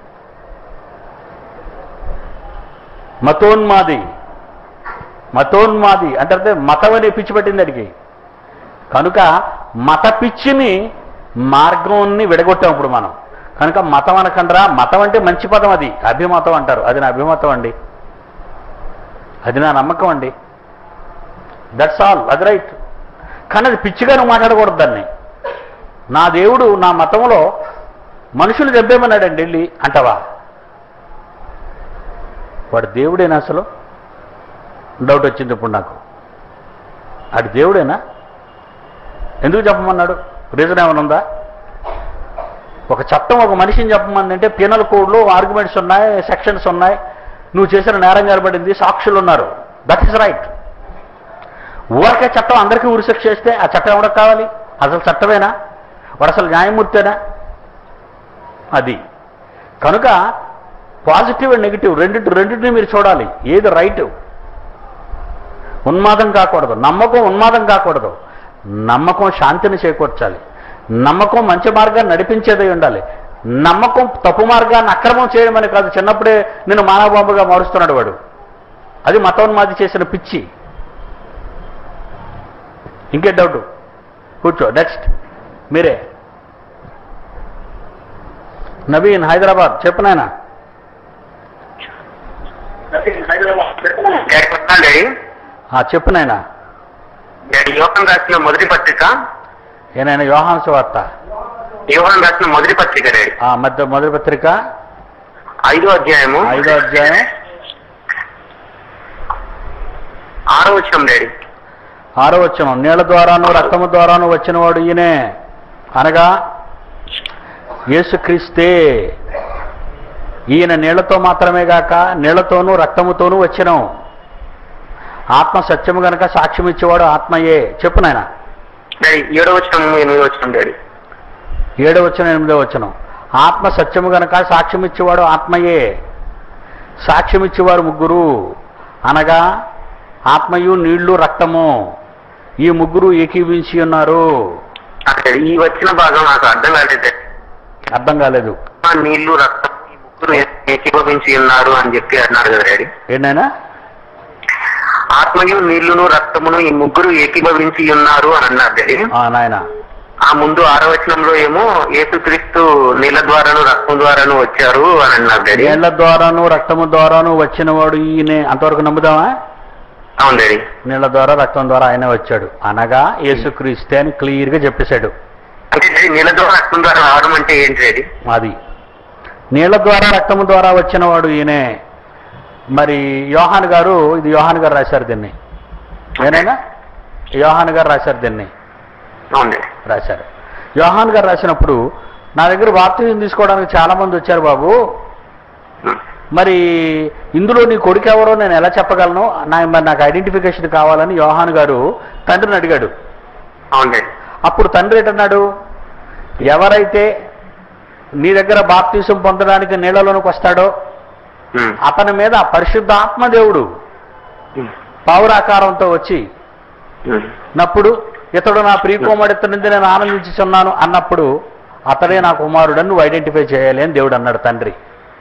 మతోన్మాది మతోన్మాది అంటే అర్థం మతం అనే పిచ్చి పట్టింది అడిగి కనుక మత పిచ్చిని మార్గంని విడగొట్టాం ఇప్పుడు మనం కనుక మతం అనకండ్రా మతం అంటే మంచి పదం అది అభిమతం అంటారు అది నా అభిమతం అండి అది నా నమ్మకం అండి దట్స్ ఆల్ అది రైట్ కానీ అది పిచ్చిగా నువ్వు మాట్లాడకూడదు దాన్ని నా దేవుడు నా మతంలో మనుషులు దెబ్బేమన్నాడండి వెళ్ళి అంటావా వాడు దేవుడేనా అసలు డౌట్ వచ్చింది ఇప్పుడు నాకు ఆడు దేవుడేనా ఎందుకు చెప్పమన్నాడు రీజన్ ఏమైనా ఉందా ఒక చట్టం ఒక మనిషిని చెప్పమని అంటే పీనల్ కోడ్లో ఆర్గ్యుమెంట్స్ ఉన్నాయి సెక్షన్స్ ఉన్నాయి నువ్వు చేసిన నేరం కనబడింది సాక్షులు ఉన్నారు దట్ ఈస్ రైట్ ఊరికే చట్టం అందరికీ ఉరిశిక్ష చేస్తే ఆ చట్టం ఎవరికి కావాలి అసలు చట్టమేనా వాడు అసలు న్యాయమూర్తేనా అది కనుక పాజిటివ్ అండ్ నెగిటివ్ రెండింటి రెండింటిని మీరు చూడాలి ఏది రైట్ ఉన్మాదం కాకూడదు నమ్మకం ఉన్మాదం కాకూడదు నమ్మకం శాంతిని చేకూర్చాలి నమ్మకం మంచి మార్గాన్ని నడిపించేదై ఉండాలి నమ్మకం తప్పు మార్గాన్ని అక్రమం చేయడమని కాదు చిన్నప్పుడే నేను మానవబాంబుగా మారుస్తున్నాడు వాడు అది మతోన్మాది చేసిన పిచ్చి ఇంకే డౌట్ కూర్చో నెక్స్ట్ మీరే నవీన్ హైదరాబాద్ చెప్పు నాయనా డాడీ కొట్టాలి డాడీ ఆ, చెప్పు నాయనా డాడీ యోహన్ రాసిన మొదటి పత్రిక ఏనాయన యోహాంశ వార్త యోహన్ రాసిన మొదటి పత్రిక డాడీ ఆ మధ్య మొదటి పత్రిక ఐదో అధ్యాయము ఐదో అధ్యాయం ఆరో వచ్చిన డాడీ ఆరో వచనం నీళ్ల ద్వారాను రక్తము ద్వారాను వచ్చినవాడు ఈయనే అనగా యేసుక్రీస్తే ఈయన నీళ్లతో మాత్రమే గాక నీళ్లతోనూ రక్తముతోనూ వచ్చినం ఆత్మ సత్యము గనక సాక్ష్యం ఇచ్చేవాడు ఆత్మయే చెప్పు నాయన డాడీ ఏడో వచ్చిన ఎనిమిదో వచ్చిన డాడీ ఏడో వచ్చిన ఎనిమిదో వచనం ఆత్మ సత్యము గనక సాక్ష్యం ఇచ్చేవాడు ఆత్మయే సాక్ష్యం ఇచ్చేవారు ముగ్గురు అనగా ఆత్మయు నీళ్లు రక్తము ఈ ముగ్గురు ఏకీవించి ఉన్నారు అక్కడ ఈ వచ్చిన భాగం నాకు అర్థం కాలేదు డాడీ. అర్థం కాలేదు ఆ నీళ్లు రక్తం ఈ ముగ్గురు ఏకీభవించి ఉన్నారు అని చెప్పి అన్నారు కదా డాడీ ఏంటైనా ఆత్మయు నీళ్లును రక్తమును ఈ ముగ్గురు ఏకీభవించి ఉన్నారు అని అన్నారు డాడీ నాయన ఆ ముందు ఆరో వచనంలో ఏమో యేసుక్రీస్తు నీళ్ళ ద్వారాను రక్తం ద్వారాను వచ్చారు అని అన్నారు డాడీ నీళ్ల ద్వారాను రక్తము ద్వారాను వచ్చినవాడు ఈయనే అంతవరకు నమ్ముదామా అవును డాడీ నీళ్ల ద్వారా రక్తం ద్వారా ఆయనే వచ్చాడు అనగా యేసుక్రీస్తే అని క్లియర్గా చెప్పేశాడు అంటే డాడీ నీళ్ళ ద్వారా రక్తం ద్వారా రావడం అంటే ఏంటి డాడీ అది నీళ్ల ద్వారా రక్తము ద్వారా వచ్చినవాడు ఈయనే మరి యోహాన్ గారు ఇది యోహాన్ గారు రాశారు దీన్ని ఏనైనా యోహాన్ గారు రాశారు దీన్ని అవును డాడీ రాశారు యోహాన్ గారు రాసినప్పుడు నా దగ్గర బాప్తిజం తీసుకోవడానికి చాలా మంది వచ్చారు బాబు ఉం. మరి ఇందులో నీ కొడుకు ఎవరో నేను ఎలా చెప్పగలను నా మరి నాకు ఐడెంటిఫికేషన్ కావాలని యోహాన్ గారు తండ్రిని అడిగాడు అవును డాడీ అప్పుడు తండ్రి ఏంటన్నాడు ఎవరైతే నీ దగ్గర బాప్తీసం పొందడానికి నీళ్ళలోనికి వస్తాడో ఉం. అతని మీద పరిశుద్ధాత్మ దేవుడు ఉం. పౌరాకారంతో వచ్చి ఉం. నప్పుడు ఇతడు నా ప్రియకుమారుడితనింది నేను ఆనందించుచున్నాను అన్నప్పుడు అతడే నా కుమారుడని నువ్వు ఐడెంటిఫై చేయాలి అని దేవుడు అన్నాడు తండ్రి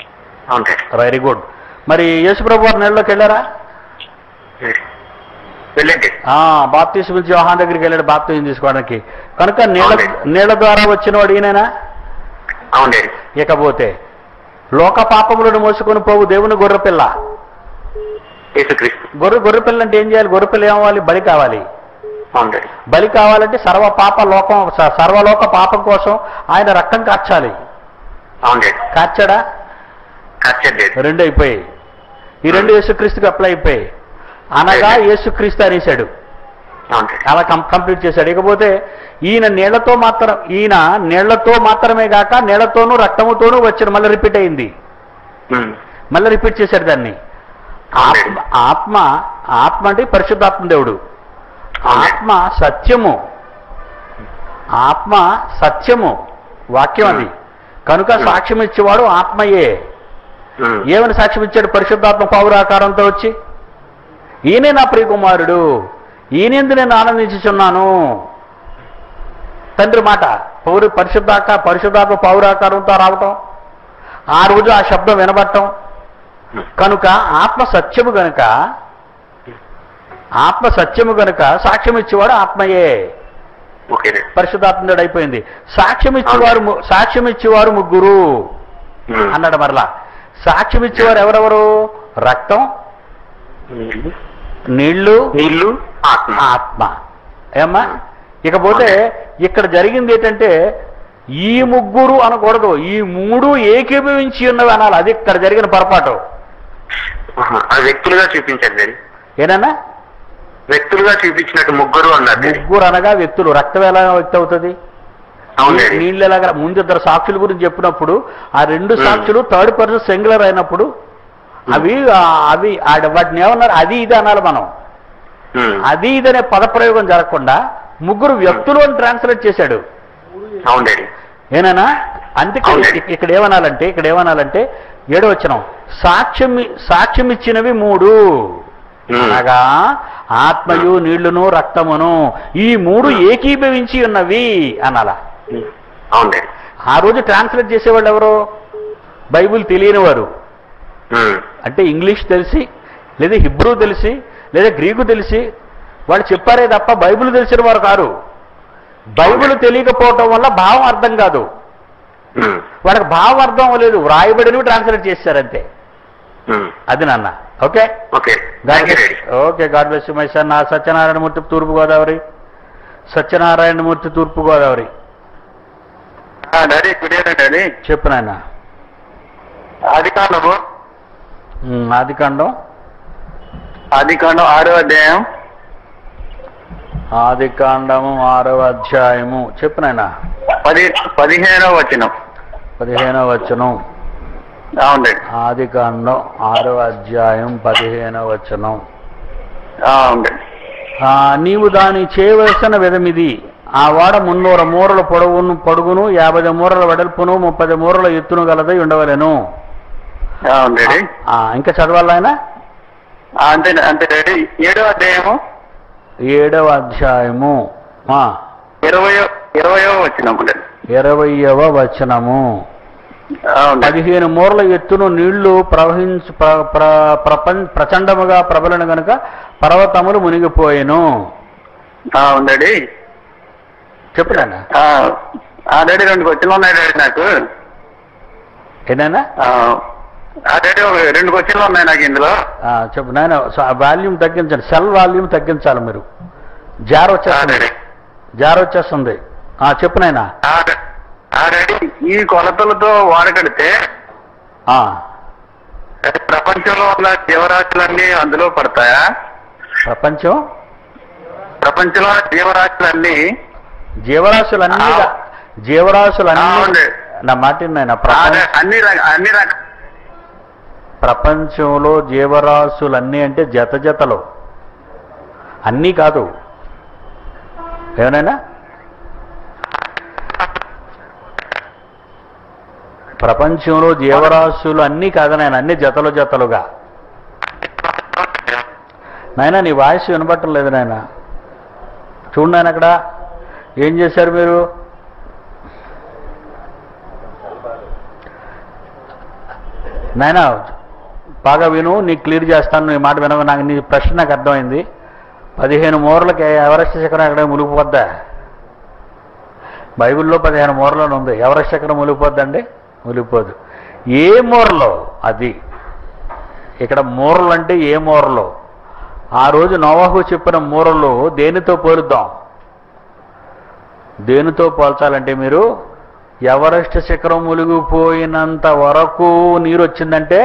అవును డాడీ వెరీ గుడ్ మరి యేసుప్రభు వారు నీళ్ళలోకి వెళ్ళారా వెళ్ళండి ఆ బాప్తీసం ఇచ్చి యోహాన్ దగ్గరికి వెళ్ళాడు బాప్తీసం తీసుకోవడానికి కనుక నీళ్ళ అవునండి. నీళ్ళ ద్వారా వచ్చిన వాడు ఈయనైనా అవునండి ఇకపోతే లోక పాపములను మోసుకొని పోవు దేవుని గొర్రెపిల్ల యేసుక్రీస్తు గొర్రె గొర్రెపిల్ల అంటే ఏం చేయాలి గొర్రెపిల్ల ఏమవ్వాలి బలి కావాలి అవునండి బలి కావాలంటే సర్వ పాప లోకం స- సర్వలోక పాపం కోసం ఆయన రక్తం కార్చాలి అవునండి కార్చాడా ఖర్చండి రెండు అయిపోయాయి ఈ రెండు యేసుక్రీస్తుకి అప్లై అయిపోయాయి అనగా యేసుక్రీస్తు అనేసాడు అవునండి అలా కం కంప్లీట్ చేశాడు ఇకపోతే ఈయన నీళ్లతో మాత్రం ఈయన నీళ్లతో మాత్రమే కాక నీళ్లతోనూ రక్తముతోనూ వచ్చిన మళ్ళీ రిపీట్ అయింది ఉమ్. మళ్ళీ రిపీట్ చేశాడు దాన్ని ఆత్మ ఆత్మ ఆత్మ అంటే పరిశుద్ధాత్మ దేవుడు ఆత్మ సత్యము ఆత్మ సత్యము వాక్యం అది కనుక సాక్ష్యం ఇచ్చేవాడు ఆత్మయే ఉమ్. ఏమని సాక్ష్యం ఇచ్చాడు పరిశుద్ధాత్మ పౌరాకారంతో వచ్చి ఈయనే నా ప్రియకుమారుడు ఈయనందు నేను ఆనందించుచున్నాను తండ్రి మాట పౌరు పరిశుద్ధాక పరిశుద్ధాత్మ పౌరాకారంతో రావటం ఆ రోజు ఆ శబ్దం వినబడటం కనుక ఆత్మ సత్యము గనుక ఆత్మ సత్యము గనుక సాక్ష్యం ఇచ్చేవాడు ఆత్మయే ఓకేనండి పరిశుద్ధాత్ముడు అయిపోయింది సాక్ష్యం ఇచ్చేవారు ము- సాక్ష్యం ఇచ్చేవారు ముగ్గురు ఉమ్. అన్నాడు మరలా సాక్ష్యం ఇచ్చేవారు ఎవరెవరు రక్తం నీళ్ళు నీళ్లు నీళ్ళు ఆత్మ ఆత్మ ఏమ్మా ఇకపోతే ఇక్కడ జరిగింది ఏంటంటే ఈ ముగ్గురు అనకూడదు ఈ మూడు ఏకీభవించి ఉన్నవి అనాలి అది ఇక్కడ జరిగిన పొరపాటు ఆహా. అది వ్యక్తులుగా చూపించండి అది ఏనన్నా వ్యక్తులుగా చూపించినట్టు ముగ్గురు అన్నారు అది. ముగ్గురు అనగా వ్యక్తులు రక్తం ఎలా వ్యక్తి అవుతుంది అవునండి నీళ్ళు ఎలాగా ముందు ఇద్దరు సాక్షుల గురించి చెప్పినప్పుడు ఆ రెండు Hmm. సాక్షులు థర్డ్ పర్సన్ సింగులర్ అయినప్పుడు అవి ఆ, అవి ఆ- వాటిని ఏమన్నారు అది ఇది అనాలి మనం ఉమ్. అది ఇది అనే పదప్రయోగం జరగకుండా ముగ్గురు వ్యక్తులు అని ట్రాన్స్లేట్ చేశాడు అవునండి ఏనా అందుకే అవునండి. ఇక్- ఇక్కడ ఏమనాలంటే ఇక్కడ ఏమనాలంటే ఏడో వచ్చిన సాక్ష్యం ఇ- సాక్ష్యం ఇచ్చినవి మూడు ఉమ్. అనగా ఆత్మయు నీళ్లును రక్తమును ఈ మూడు ఏకీభవించి ఉన్నవి అనాల ఉమ్. అవునండి ఆ రోజు ట్రాన్స్లేట్ చేసేవాళ్ళు ఎవరు బైబిల్ తెలియని వారు ఉమ్. అంటే ఇంగ్లీష్ తెలిసి లేదా హిబ్రూ తెలిసి లేదా గ్రీకు తెలిసి వాళ్ళు చెప్పారే తప్ప బైబిల్ తెలిసిన వారు కారు బైబిల్ తెలియకపోవటం వల్ల భావం అర్థం కాదు ఉమ్. వాళ్ళకి భావం అర్థం అవ్వలేదు వ్రాయబడినవి ట్రాన్స్లేట్ చేశారంతే ఉమ్. అది నాన్న okay okay God thank you bless daddy okay God bless my son నా సత్యనారాయణమూర్తి తూర్పు గోదావరి సత్యనారాయణమూర్తి తూర్పు Godavari daddy good evening daddy చెప్పు నాయన ఆది కాండము ఆది కాండం ఆది కాండం ఆరో అధ్యాయం ఆది కాండము ఆరవ అధ్యాయము చెప్పు నాయన పది పదిహేనో వచనం పదిహేనవ వచనం అవునండి ఆది కాండం ఆరవ అధ్యాయం పదిహేనవ వచనం అవునండి ఆ, నీవు దాని చేయవలసిన విధమిది ఆ వాడ మున్నూర మూరల పొడవును పొడుగును యాభై మూరల వెడల్పును ముప్పది మూరల ఎత్తును గలదై ఉండవలెను అవునండి ఆ, ఇంకా చదవాలి ఆయన అంతే అంతే డాడీ ఏడో అధ్యాయము ఏడవ అధ్యాయము ఆ, ఇరవయో ఇరవయో వచనం ఇరవయవ వచనము అవునండి పదిహేను మూరల ఎత్తును నీళ్లు ప్రవహించు ప్ర- ప్ర- ప్రపంచ ప్రచండముగా ప్రబలను గనుక పర్వతములు మునిగిపోయెను అవునండి చెప్పురానా ఆ డాడీ రెండు క్వశ్చన్లు ఉన్నాయి డాడీ నాకు ఏదైనా ఆ, ఆ డాడీ ఒక రెండు క్వశ్చన్లు ఉన్నాయి నాకు ఇందులో ఆ, చెప్పు నాయన వాల్యూమ్ తగ్గించండి సెల్ వాల్యూమ్ తగ్గించాలి మీరు జార్ ఆ వచ్చేస్తుంది డాడీ జార్ వచ్చేస్తుంది ఆ, చెప్పు నాయన ఆ డా- ఆ డాడీ ఈ కొలతలతో వాడగడితే ఆ, ప్రపంచంలో ఉన్న జీవరాశులన్నీ అందులో పడతాయా ప్రపంచం ప్రపంచంలో ఉన్న జీవరాశులన్నీ జీవరాశులన్నీ ఆ. జీవరాశులన్నీ అవునండి. నా మాట నాయన ఆ ప్రపంచ డా- అన్ని రక- అన్ని రక ప్రపంచంలో జీవరాశులన్నీ అంటే జత జతలు అన్నీ కాదు ఏమనైనా ప్రపంచంలో జీవరాశులు అన్నీ కాదు నాయన అన్ని జతలు జతలుగా నాయన నీ వాయిస్ వినబట్టం లేదు నాయన చూడు నాయన అక్కడ ఏం చేశారు మీరు నాయన బాగా విను నీకు క్లియర్ చేస్తాను నీ మాట వినవు నాకు నీ ప్రశ్న నాకు అర్థమైంది పదిహేను మూరలకి ఎవరెస్ట్ శిఖరం ఎక్కడ మునిగిపోద్దా బైబిల్లో పదిహేను మూరలను ఉంది ఎవరెస్ట్ శిఖరం మునిగిపోద్దండి మునిగిపోదు ఏ మూరలో అది ఇక్కడ మూరలు అంటే ఏ మూరలో ఆ రోజు నోవాహు చెప్పిన మూరలు దేనితో పోలుద్దాం దేనితో పోల్చాలంటే మీరు ఎవరెస్ట్ శిఖరం మునిగిపోయినంత వరకు నీరు వచ్చిందంటే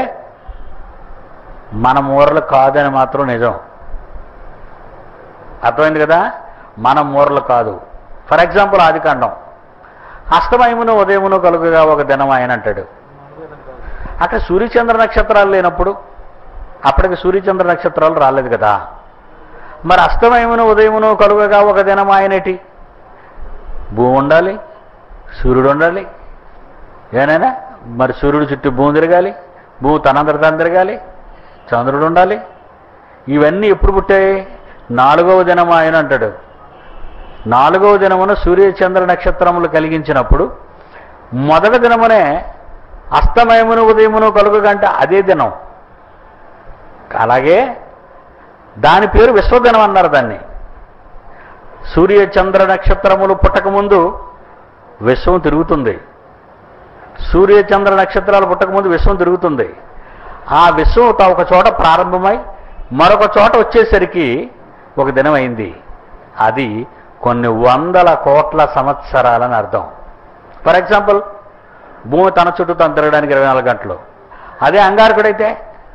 మన మూరలు కాదని మాత్రం నిజం అర్థమైంది కదా మన మూరలు కాదు ఫర్ ఎగ్జాంపుల్ ఆదికాండం అస్తమయమును ఉదయమును కలుగుగా ఒక దినం ఆయన అంటాడు అక్కడ సూర్యచంద్ర నక్షత్రాలు లేనప్పుడు అప్పటికి సూర్యచంద్ర నక్షత్రాలు రాలేదు కదా మరి అస్తమయమును ఉదయమును కలుగగా ఒక దినం ఆయనేటి భూమి ఉండాలి సూర్యుడు ఉండాలి ఏనైనా మరి సూర్యుడు చుట్టూ భూమి తిరగాలి భూమి తనంతట తను తిరగాలి చంద్రుడు ఉండాలి ఇవన్నీ ఎప్పుడు పుట్టాయి నాలుగవ దినం ఆయన అంటాడు నాలుగవ దినమున సూర్య చంద్ర నక్షత్రములు కలిగించినప్పుడు మొదటి దినమునే అస్తమయమును ఉదయమును కలుగుగంటే అదే దినం అలాగే దాని పేరు విశ్వదినం అన్నారు దాన్ని సూర్య చంద్ర నక్షత్రములు పుట్టకముందు విశ్వం తిరుగుతుంది సూర్య చంద్ర నక్షత్రాలు పుట్టకముందు విశ్వం తిరుగుతుంది ఆ విశ్వం తా- ఒక చోట ప్రారంభమై మరొక చోట వచ్చేసరికి ఒక దినం అయింది అది కొన్ని వందల కోట్ల సంవత్సరాలని అర్థం ఫర్ ఎగ్జాంపుల్ భూమి తన చుట్టూ తను తిరగడానికి ఇరవై నాలుగు గంటలు అదే అంగారకుడైతే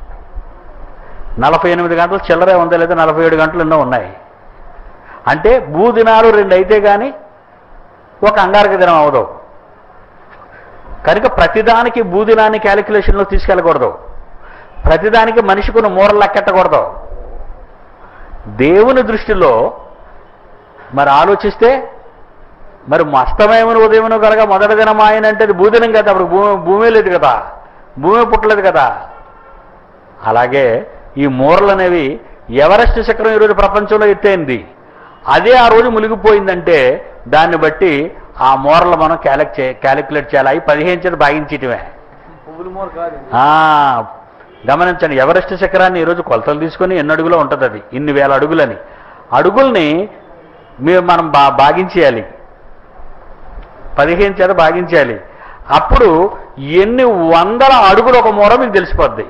నలభై ఎనిమిది గంటలు చిల్లరే ఉందా లేదా నలభై ఏడు గంటలు ఎన్నో ఉన్నాయి అంటే భూదినాలు రెండు అయితే కానీ ఒక అంగారక దినం అవదు కనుక ప్రతిదానికి భూదినాన్ని క్యాలిక్యులేషన్లో తీసుకెళ్ళకూడదు ప్రతిదానికి మనిషికున్న మూరలు లెక్కెట్టకూడదు దేవుని దృష్టిలో మరి ఆలోచిస్తే మరి అస్తమయమును ఉదయమును కనుక మొదటి దినం ఆయన అంటే అది భూదినం కదా అప్పుడు భూమి భూమి లేదు కదా భూమి పుట్టలేదు కదా అలాగే ఈ మూరలు అనేవి ఎవరెస్ట్ శిఖరం ఈరోజు ప్రపంచంలో ఎత్తైంది అదే ఆ రోజు మునిగిపోయిందంటే దాన్ని బట్టి ఆ మూరలు మనం క్యాలిక్ చే క్యాలిక్యులేట్ చేయాలి అవి పదిహేను చేత భాగించటమే ఆ, గమనించండి ఎవరెస్ట్ శిఖరాన్ని ఈరోజు కొలతలు తీసుకొని ఎన్ని అడుగులో ఉంటుంది అది ఇన్ని వేల అడుగులని అడుగుల్ని మీరు మనం బా భాగించేయాలి పదిహేను చేత భాగించాలి అప్పుడు ఎన్ని వందల అడుగులు ఒక మూర మీకు తెలిసిపోద్ది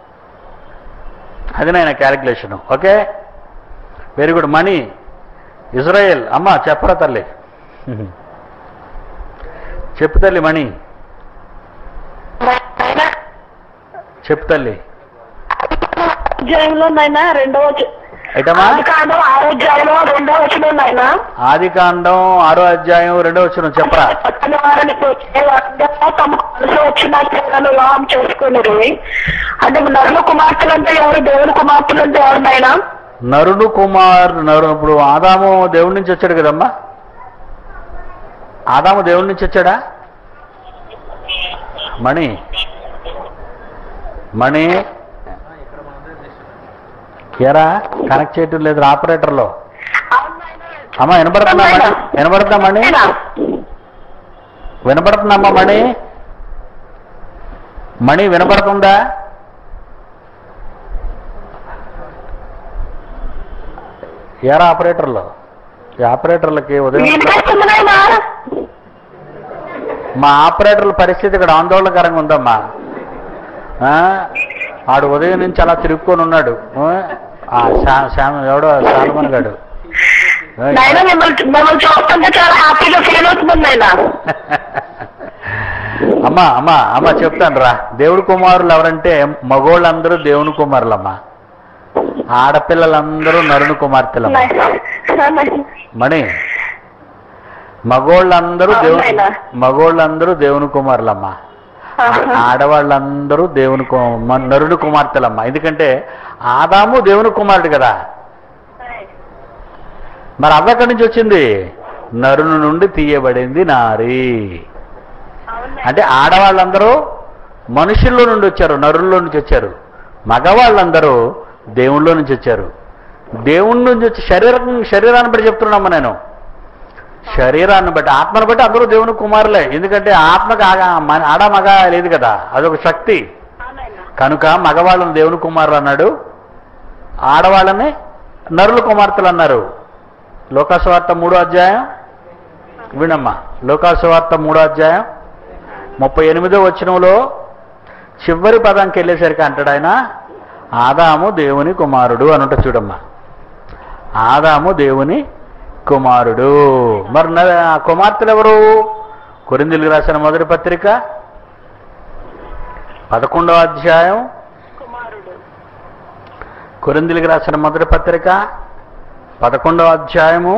అది నాయన calculation okay very good Mani Israel అమ్మ చెప్పరా తల్లి చెప్పు తల్లి మణి చెప్పు తల్లి అధ్యాయంలో నాయన రెండవ వచ- అయితమ్మా ఆది కాండం ఆరో అధ్యాయంలో రెండవ వచనం నాయన ఆది కాండం ఆరో అధ్యాయం రెండో వచ్చిన చెప్పరా పక్కన వారిని వచ్చే వారందరూ తమ కలిసి వచ్చిన పిల్లలను వివాహం చేసుకునేది అంటే నరుల కుమార్తెలు అంటే ఎవరు దేవుని కుమార్తెలు అంటే ఎవరు నాయన నరుడు కుమార్ నరు ఇప్పుడు ఆదాము దేవుడి నుంచి వచ్చాడు కదమ్మా ఆదాము దేవుడి నుంచి వచ్చాడా మణి మణి ఎరా కనెక్ట్ చేయటం లేదు ఆపరేటర్లో అమ్మా వినపడుతుందా మణి వినపడుతుందా మణి వినపడుతుందమ్మా మణి మణి వినపడుతుందా ఏరా ఆపరేటర్లో ఈ ఆపరేటర్లకి ఉదయం వినిపిస్తుంది నాయన మా ఆపరేటర్ల పరిస్థితి ఇక్కడ ఆందోళనకరంగా ఉందమ్మా ఆ? ఆడు ఉదయం నుంచి అలా తిరుక్కొని ఉన్నాడు ఆ? ఆ శా- శ్యామ్ ఎవడో శాలమన్ గాడు ఏయ్. నాయన మిమ్మల్ని మిమ్మల్ని చూస్తుంటే చాలా హ్యాపీగా ఫీల్ అవుతుంది నాయన అమ్మా అమ్మా అమ్మా చెప్తాను రా దేవుడి కుమారులు ఎవరంటే మగోళ్ళందరూ దేవుని కుమారులమ్మా ఆడపిల్లలందరూ నరుని కుమార్తెలమ్మా మణి మగోళ్ళందరూ దేవుని అవునాయనా. మగోళ్ళందరూ దేవుని కుమారులమ్మా ఆడవాళ్ళందరూ దేవుని కు- మ- నరుని కుమార్తెలమ్మా ఎందుకంటే ఆదాము దేవుని కుమారుడు కదా మరి అవ్వ ఎక్కడి నుంచి వచ్చింది నరుని నుండి తీయబడింది నారి అంటే ఆడవాళ్ళందరూ మనుషుల్లో నుండి వచ్చారు నరుల్లో నుంచి వచ్చారు మగవాళ్ళందరూ దేవుళ్ళలో నుంచి వచ్చారు దేవుడి నుంచి వచ్చి శరీరం శరీరాన్ని బట్టి చెప్తున్నామ్మా నేను శరీరాన్ని బట్టి ఆత్మను బట్టి అందరూ దేవుని కుమారులే ఎందుకంటే ఆత్మకు ఆగా మ- ఆడ మగ లేదు కదా అదొక శక్తి కనుక మగవాళ్ళని దేవుని కుమారులు అన్నాడు ఆడవాళ్ళని నరుల కుమార్తెలు అన్నారు లోకాసువార్త మూడో అధ్యాయం వినమ్మా లోకాసువార్త మూడో అధ్యాయం ముప్పై ఎనిమిదో వచనంలో చివరి పదంకి వెళ్ళేసరికి అంటాడు ఆయన ఆదాము దేవుని కుమారుడు అనుంట చూడమ్మా ఆదాము దేవుని కుమారుడు మరి న- ఆ కుమార్తెలు ఎవరు కొరిందులకు రాసిన మొదటి పత్రిక పదకొండవ అధ్యాయం కొరిందులకు రాసిన మొదటి పత్రిక పదకొండవ అధ్యాయము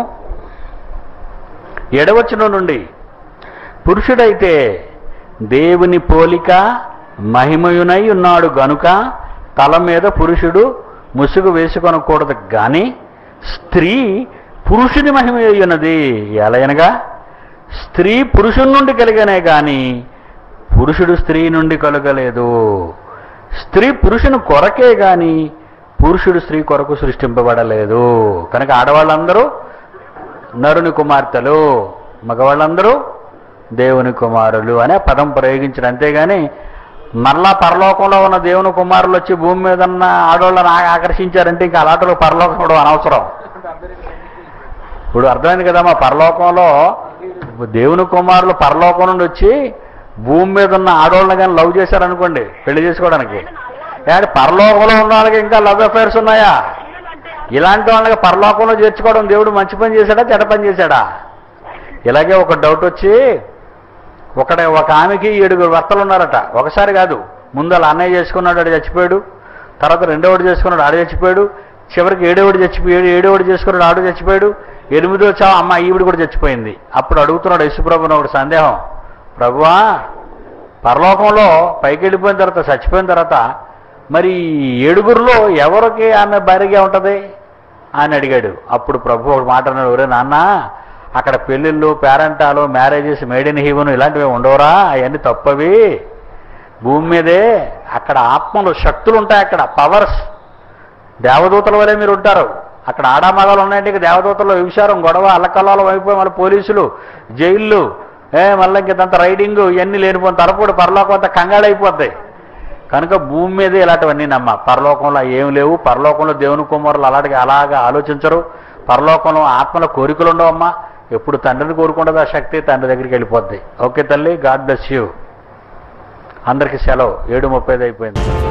ఎడవచనం నుండి పురుషుడైతే దేవుని పోలిక మహిమయునై ఉన్నాడు గనుక తల మీద పురుషుడు ముసుగు వేసుకొనకూడదు కానీ స్త్రీ పురుషుని మహిమ ఉన్నది ఎలయనగా స్త్రీ పురుషుని నుండి కలిగనే కానీ పురుషుడు స్త్రీ నుండి కలగలేదు స్త్రీ పురుషుని కొరకే గాని పురుషుడు స్త్రీ కొరకు సృష్టింపబడలేదు కనుక ఆడవాళ్ళందరూ నరుని కుమార్తెలు మగవాళ్ళందరూ దేవుని కుమారులు అనే పదం ప్రయోగించడం అంతేగాని మరలా పరలోకంలో ఉన్న దేవుని కుమారులు వచ్చి భూమి మీద ఉన్న ఆడవాళ్ళని ఆ- ఆకర్షించారంటే ఇంకా అలాంటి పరలోకం కూడా అనవసరం ఇప్పుడు అర్థమైంది కదా మా పరలోకంలో దేవుని కుమారులు పరలోకం నుండి వచ్చి భూమి మీద ఉన్న ఆడవాళ్ళని కానీ లవ్ చేశారనుకోండి పెళ్లి చేసుకోవడానికి ఏమంటే పరలోకంలో ఉన్న వాళ్ళకి ఇంకా లవ్ అఫైర్స్ ఉన్నాయా ఇలాంటి వాళ్ళకి పరలోకంలో చేర్చుకోవడం దేవుడు మంచి పని చేశాడా చెడ్డ పని చేశాడా ఇలాగే ఒక డౌట్ వచ్చి ఒకడ ఒక ఆమెకి ఏడుగురు భర్తలు ఉన్నారట ఒకసారి కాదు ముందు అలా అన్నయ్య చేసుకున్నాడు ఆడు చచ్చిపోయాడు తర్వాత రెండోవాడు చేసుకున్నాడు ఆడు చచ్చిపోయాడు చివరికి ఏడోవాడు చచ్చిపోయాడు ఏడోవాడు చేసుకున్నాడు ఆడు చచ్చిపోయాడు ఎనిమిదో చా అమ్మ ఈవిడ కూడా చచ్చిపోయింది అప్పుడు అడుగుతున్నాడు యశుప్రభుని ఒకటి సందేహం ప్రభువా పరలోకంలో పైకి వెళ్ళిపోయిన తర్వాత చచ్చిపోయిన తర్వాత మరి ఈ ఏడుగురిలో ఎవరికి ఆమె భార్యగా ఉంటుంది అని అడిగాడు అప్పుడు ప్రభు ఒక మాట అన్నాడు ఒరే నాన్న అక్కడ పెళ్ళిళ్ళు పేరెంటాలు మ్యారేజెస్ మేడ్ ఇన్ హీవెన్ ఇలాంటివి ఉండవురా అవన్నీ తప్పవి భూమి మీదే అక్కడ ఆత్మలు శక్తులు ఉంటాయి అక్కడ పవర్స్ దేవదూతల వలె మీరు ఉంటారు అక్కడ ఆడామగాలు ఉన్నాయంటే ఇక దేవదూతల్లో విచారం గొడవ అల్లకల్లాలం అయిపోయి మళ్ళీ పోలీసులు జైళ్ళు ఏ మళ్ళీ ఇంకంత రైడింగ్ ఇవన్నీ లేనిపోయిన తరపుడు పరలోకం అంతా కంగాళైపోతాయి కనుక భూమి మీదే ఇలాంటివన్నీ నమ్మ పరలోకంలో ఏం లేవు పరలోకంలో దేవుని కుమారులు అలాంటి అలాగా ఆలోచించరు పరలోకంలో ఆత్మల కోరికలు ఉండవమ్మా ఎప్పుడు తండ్రిని కోరుకుంటుంది ఆ శక్తి తండ్రి దగ్గరికి వెళ్ళిపోద్ది ఓకే తల్లి గాడ్ బ్లెస్ యూ అందరికీ సెలవు ఏడు ముప్పైది అయిపోయింది